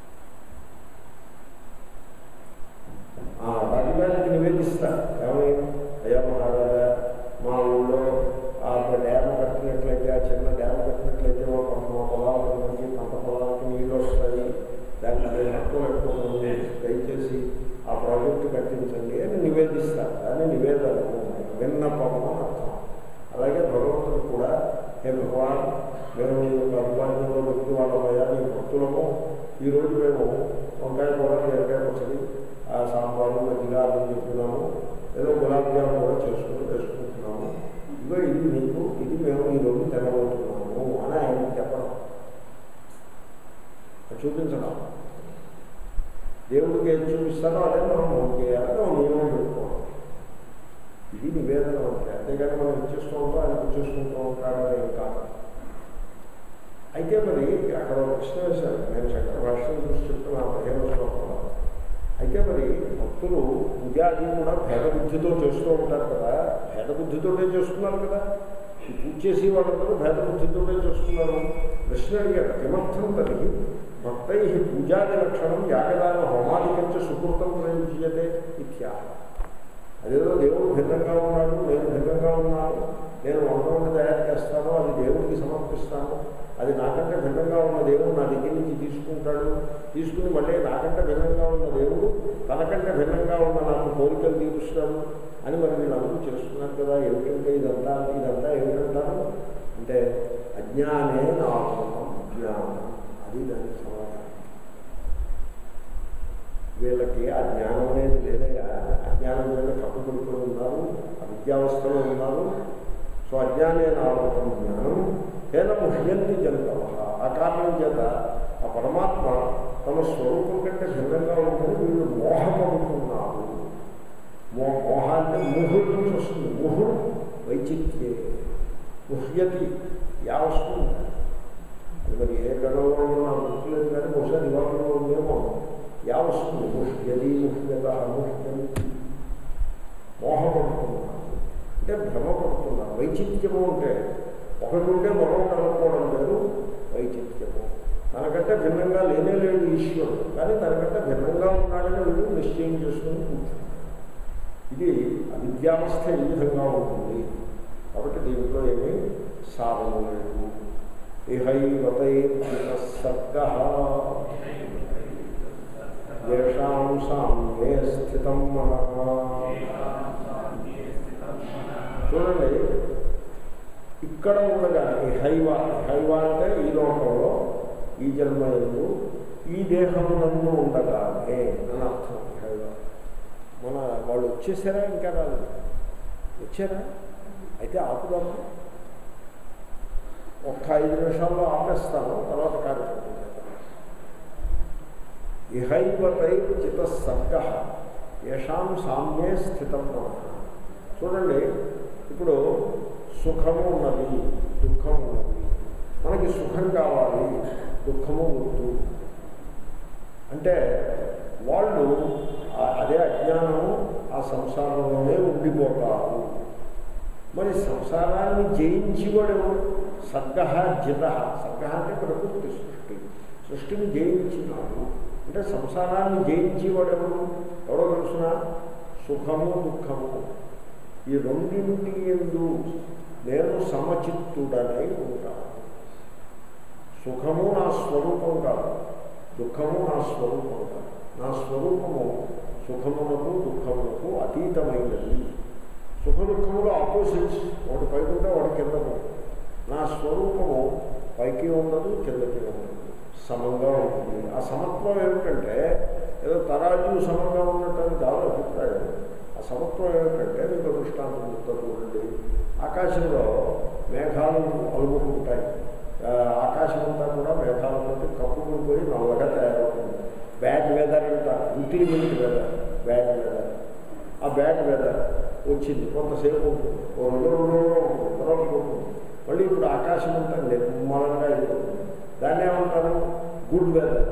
ఆ, రాజుగారికి నివేదిస్తారు ఏమని అయ్యా మహారాజా మా ఊళ్ళో ఆ డ్యామ్ కట్టినట్లయితే ఆ చిన్న డ్యామ్ కట్టినట్లయితే ఒక మా పొలాలకు మంచి పంట పొలాలకు నీళ్ళు వస్తాయి దానికి నేను తక్కువ పెట్టుకోండి దయచేసి ఆ ప్రాజెక్టు కట్టించండి అని నివేదిస్తారు దాన్ని నివేదనము విన్నపము అని అర్థం అలాగే భగవంతుడు కూడా హే భగవాన్ మేము నీ యొక్క అభిమానంలో వ్యక్తి వాళ్ళమయ్యా నీ భక్తులము ఈరోజు మేము వంకాయ కూర బీరకాయ పచ్చడి ఆ సాంబారు మజ్జిగ అని చెప్తున్నాము ఏదో గులాబ్ జామ్ కూడా చేసుకుని వేసుకుంటున్నాము ఇదిగో ఇది నీకు ఇది మేము ఈరోజు తినబోతున్నాము అని ఆయనకి చెప్పడం అది చూపించడం దేవుడికి ఏం చూపిస్తారో అదే మనం మోసం చేయాలని ఒక నియమం పెట్టుకోవడం ఇది నివేదన అంటే అంతేగాని మనం ఇచ్చేస్తూ ఉంటాం ఆయన ఇచ్చేసుకుంటూ ఉంటాడని ఏం కాదు అయితే మరి అక్కడ ఒక ప్రశ్న వేశారు నేను చక్కర భాషను చూసి చెప్తున్నాను పదిహేను శ్లోకంలో అయితే మరి భక్తులు పూజాది కూడా భేద బుద్ధితో చేస్తూ ఉంటారు కదా భేద బుద్ధితోటే చేస్తున్నారు కదా ఈ పూజ చేసి వాళ్ళందరూ భేద బుద్ధితోటే చేస్తున్నారు ప్రశ్న అడిగారు కిమర్థం తల్లి భక్తై పూజాది లక్షణం యాగదాన హోమాదికంచ సుకృతం ప్రయుజ్యతే ఇత్యా అదేదో దేవుడు భిన్నంగా ఉన్నాడు నేను భిన్నంగా ఉన్నాను నేను వంటలను తయారు చేస్తాను అది దేవుడికి సమర్పిస్తాను అది నాకంటే భిన్నంగా ఉన్న దేవుడు నా దగ్గర నుంచి తీసుకుంటాడు తీసుకుని మళ్ళీ నాకంటే భిన్నంగా ఉన్న దేవుడు తనకంటే భిన్నంగా ఉన్న నాకు కోరికలు తీరుస్తాడు అని మరి వీళ్ళందరూ చేస్తున్నారు కదా ఏమిటంటే ఇదంతా ఇదంతా ఏమిటంటారు అంటే అజ్ఞానే నామం జ్ఞానం అది దానికి సమాధానం వీళ్ళకి ఆ జ్ఞానం అనేది లేదయా అజ్ఞానం మీద కప్పుకొడుకుని ఉన్నారు అవిద్యావస్థలో ఉన్నారు సో అజ్ఞానే నామకం జ్ఞానం కేన ముహ్యంతి జంతవ ఆ కారణం చేత ఆ పరమాత్మ తమ స్వరూపం కంటే భిన్నంగా ఉందని వీళ్ళు మోహపడుతున్నారు మో మోహాన్ని ముహుడు నుంచి వస్తుంది ముహుడు వైచిత్యే ముహ్యతి యా వస్తుంది అది మరి ఏ గణంలో నాకు గుర్తులేదు కానీ బహుశా దివాళిలో ఉందేమో యా వస్తుంది ముహ్యది ముహ్యత ముహ్యంతి మోహపడుతున్నారు అంటే భ్రమపడుతున్నారు వైచిత్యము అంటే ఒకటి ఉంటే మరొకటి అనుకోవడం లేదు వైచిత్యము తనకంటే భిన్నంగా లేనే లేడు ఈశ్వరుడు కానీ తనకంటే భిన్నంగా ఉన్నాడని వీళ్ళు నిశ్చయం చేసుకుని కూర్చున్నారు ఇది అవిద్యావస్థ ఈ విధంగా ఉంటుంది కాబట్టి దీంట్లో ఏమీ సాధన లేదు ఇహైవతై సర్గ ఏషాం సామ్యే స్థితం మన చూడండి ఇక్కడ ఉండగా ఈ హైవ హైవ అంటే ఈ లోకంలో ఈ జన్మయందు ఈ దేహమునందు ఉండగానే అని అర్థం హైవ మన వాళ్ళు వచ్చేసారా ఇంకా రాలేదు వచ్చారా అయితే ఆపుదామా ఒక్క ఐదు నిమిషాల్లో ఆపేస్తాను తర్వాత కార్యక్రమం చేద్దాం ఇహైవతై చిత సర్గ యషాం సామ్యే స్థితం మనః చూడండి ఇప్పుడు సుఖము ఉన్నది దుఃఖము ఉన్నది మనకి సుఖం కావాలి దుఃఖము వద్దు అంటే వాళ్ళు ఆ- అదే అజ్ఞానము ఆ సంసారంలోనే ఉండిపోతారు మరి సంసారాన్ని జయించేవాడు సర్గ జిత సర్గ అంటే ప్రకృతి సృష్టి సృష్టిని జయించినాడు అంటే సంసారాన్ని జయించేవాడు ఎవరు ఎవరో తెలుసిన సుఖము దుఃఖము ఈ రెండింటి ఎందు నేను సమచిత్తుడనై ఉంటాను సుఖము నా స్వరూపం కాదు దుఃఖము నా స్వరూపం కాదు నా స్వరూపము సుఖమునకు దుఃఖమునకు అతీతమైనది సుఖ దుఃఖములు ఆపోజిట్స్ ఒకటి పైకి ఉంటే ఒకటి కింద ఉంటుంది నా స్వరూపము పైకి ఉండదు కిందకి ఉండదు సమంగా ఉంటుంది ఆ సమత్వం ఏమిటంటే ఏదో తరాజు సమంగా ఉన్నట్టు అని కాదు అభిప్రాయం ఆ సమత్వం ఏమిటంటే మీకు దృష్టాంతం చెప్తారు చూడండి ఆకాశంలో మేఘాలు అలుముకుంటాయి ఆ, ఆకాశం అంతా కూడా మేఘాలతో కప్పుకుని పోయి నల్లగా తయారవుతుంది బ్యాడ్ వెదర్ అంటారు ఇంక్రిమెంట్ వెదర్ బ్యాడ్ వెదర్ ఆ బ్యాడ్ వెదర్ వచ్చింది కొంతసేపు ఉంటుంది ఓ రెండు రెండు రోజులు ఉంటుంది తర్వాత పోతుంది మళ్ళీ ఇప్పుడు ఆకాశం అంతా నిర్మలంగా అయిపోతుంది దాన్ని ఏమంటారు good weather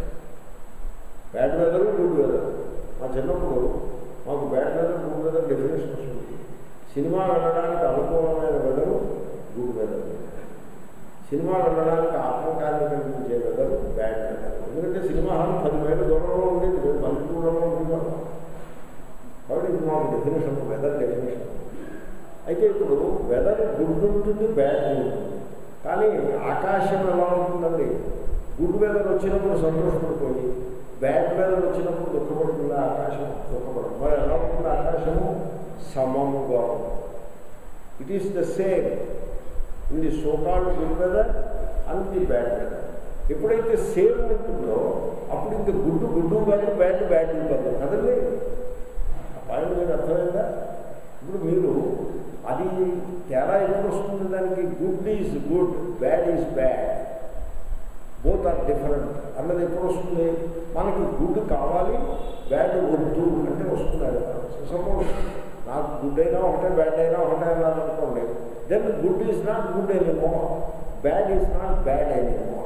bad weather good weather మా చిన్నప్పుడు మాకు bad weather good weather definition వస్తుంది సినిమా వెళ్ళడానికి అనుకూలమైన వెదరు గుడ్ వెదర్ సినిమా వెళ్ళడానికి ఆత్మకాన్ని కనిపించే వెదర్ బ్యాడ్ వెదర్ ఎందుకంటే సినిమా హాల్ పదివేల దూరంలో ఉండేది మేము పల్లెటూరులో ఉంది కదా కాబట్టి ఇది మాకు డెఫినేషన్ వెదర్ డెఫినేషన్ అయితే ఇప్పుడు వెదర్ గుడ్ ఉంటుంది బ్యాడ్ ఉంటుంది కానీ ఆకాశం ఎలా ఉంటుందండి గుడ్ వెదర్ వచ్చినప్పుడు సంతోషపడిపోయి బ్యాడ్ వెదర్ వచ్చినప్పుడు దుఃఖపడుతుంది ఆకాశం దుఃఖపడదు మరి ఎలా ఉంటుంది ఆకాశము సమముగా it is the same in the so called good weather and the bad weather ఎప్పుడైతే సేమ్ ఉంటుందో అప్పుడు ఇంక గుడ్డు గుడ్డు కాదు బ్యాడ్ బ్యాడ్ కాదు కదండి ఆ పాయింట్ మీకు అర్థమైందా ఇప్పుడు మీరు అది తేడా ఎప్పుడు వస్తుంది దానికి good is good bad is bad both are different అన్నది ఎప్పుడు వస్తుంది మనకి గుడ్ కావాలి బ్యాడ్ వద్దు అంటే వస్తుంది అది సపోజ్ నాకు గుడ్ అయినా ఒకటే బ్యాడ్ అయినా ఒకటే అన్నారు అనుకోండి then good is not good anymore bad is not bad anymore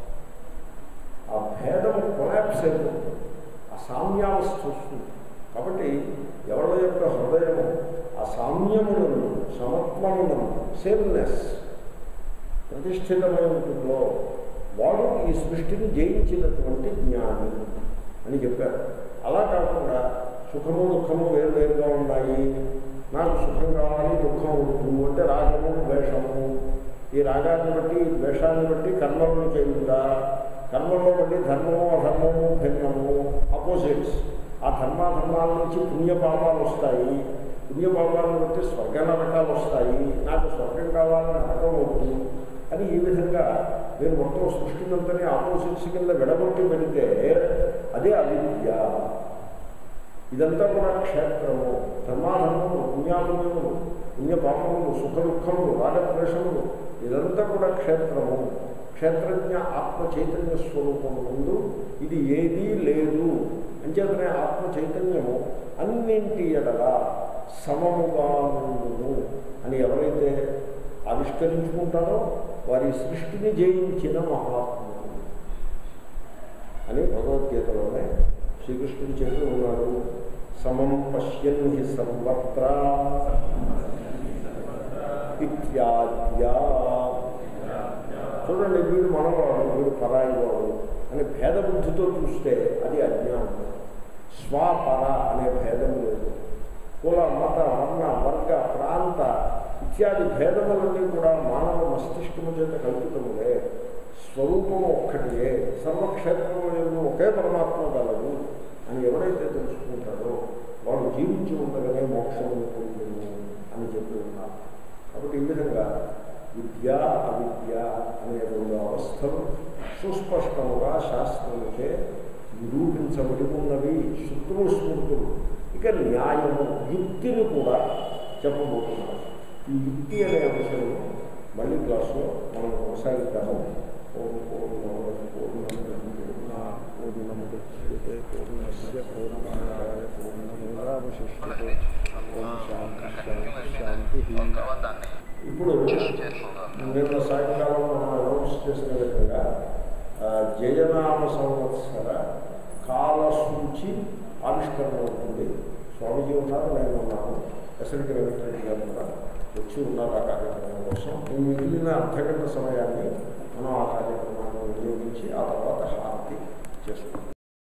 ఆ భేదం కొలాప్స్ అయిపోతుంది ఆ సామ్యావస్థ వస్తుంది కాబట్టి ఎవరి యొక్క హృదయము ఆ సామ్యములను సమత్వములను సేమ్నెస్ ప్రతిష్ఠితమై ఉంటుందో వాడు ఈ సృష్టిని జయించినటువంటి జ్ఞాని అని చెప్పారు అలా కాకుండా సుఖము దుఃఖము వేరువేరుగా ఉన్నాయి నాకు సుఖం కావాలి దుఃఖం వద్దు అంటే రాగము ద్వేషము ఈ రాగాన్ని బట్టి ఈ ద్వేషాన్ని బట్టి కర్మలను చేయుట కర్మల్లో బట్టి ధర్మము అధర్మము భిన్నము అపోజిట్స్ ఆ ధర్మాధర్మాల నుంచి పుణ్యపాపాలు వస్తాయి పుణ్యపాపాలను బట్టి స్వర్గ నరకాలు వస్తాయి నాకు స్వర్గం కావాలని నరకం వద్దు అని ఈ విధంగా మీరు మొత్తం సృష్టినంతని ఆపోజిట్స్ కింద విడగొట్టి పెడితే అదే అవిద్య ఇదంతా కూడా క్షేత్రము ధర్మాధర్మములు పుణ్యాపుణ్యములు పుణ్యపాపములు సుఖ దుఃఖములు రాగద్వేషములు ఇదంతా కూడా క్షేత్రము క్షేత్రజ్ఞ ఆత్మ చైతన్య స్వరూపము ముందు ఇది ఏదీ లేదు అంచేతనే ఆత్మ చైతన్యము అన్నింటి ఎడల సమముగా నుండును అని ఎవరైతే ఆవిష్కరించుకుంటారో వారి సృష్టిని జయించిన మహాత్ముడు అని భగవద్గీతలోనే శ్రీకృష్ణుడు చెప్పి ఉన్నాడు సమం పశ్యన్ హి సర్వత్ర ఇత్యాద్యా చూడండి వీడు మనవాడు వీడు పరాయి వాడు అని భేద బుద్ధితో చూస్తే అది అజ్ఞానం స్వపర అనే భేదం లేదు కుల మత వర్ణ వర్గ ప్రాంత ఇత్యాది భేదములన్నీ కూడా మానవ మస్తిష్కము చేత కల్పితములే స్వరూపము ఒక్కటియే సర్వక్షేత్రములను ఒకే పరమాత్మ గలదు అని ఎవరైతే తెలుసుకుంటారో వాడు జీవించి ఉండగానే మోక్షమును పొందును అని చెప్పి ఉన్నారు కాబట్టి ఈ విధంగా విద్య అవిద్య అనే రెండు అవస్థలు సుస్పష్టముగా శాస్త్రముచే నిరూపించబడి ఉన్నవి శుద్ధులు స్మృతులు ఇక న్యాయము యుక్తిని కూడా చెప్పబోతున్నారు ఈ యుక్తి అనే అంశము మళ్ళీ క్లాసులో మనం కొనసాగిద్దాము ఓం పూర్ణమద పూర్ణమిదం పూర్ణాత్ పూర్ణముదచ్యతే పూర్ణస్య పూర్ణమాదాయ పూర్ణమేవావశిష్యతే ఓం శాంతి శాంతి శాంతి తర్వాత దాన్ని ఇప్పుడు చేసుకుందాం నిన్న సాయంకాలం మనం అనౌన్స్ చేసిన విధంగా ఆ, జయనామ సంవత్సర కాలసూచి ఆవిష్కరణ అవుతుంది స్వామీజీ ఉన్నారు నేను ఉన్నాను ఎస్ఎల్కి రవీంద్రెడ్డి గారు కూడా వచ్చి ఉన్నారు ఆ కార్యక్రమం కోసం ఈ మిగిలిన అర్ధగంట సమయాన్ని మనం ఆ కార్యక్రమాన్ని వినియోగించి ఆ తర్వాత హారతి చేసుకుంటాం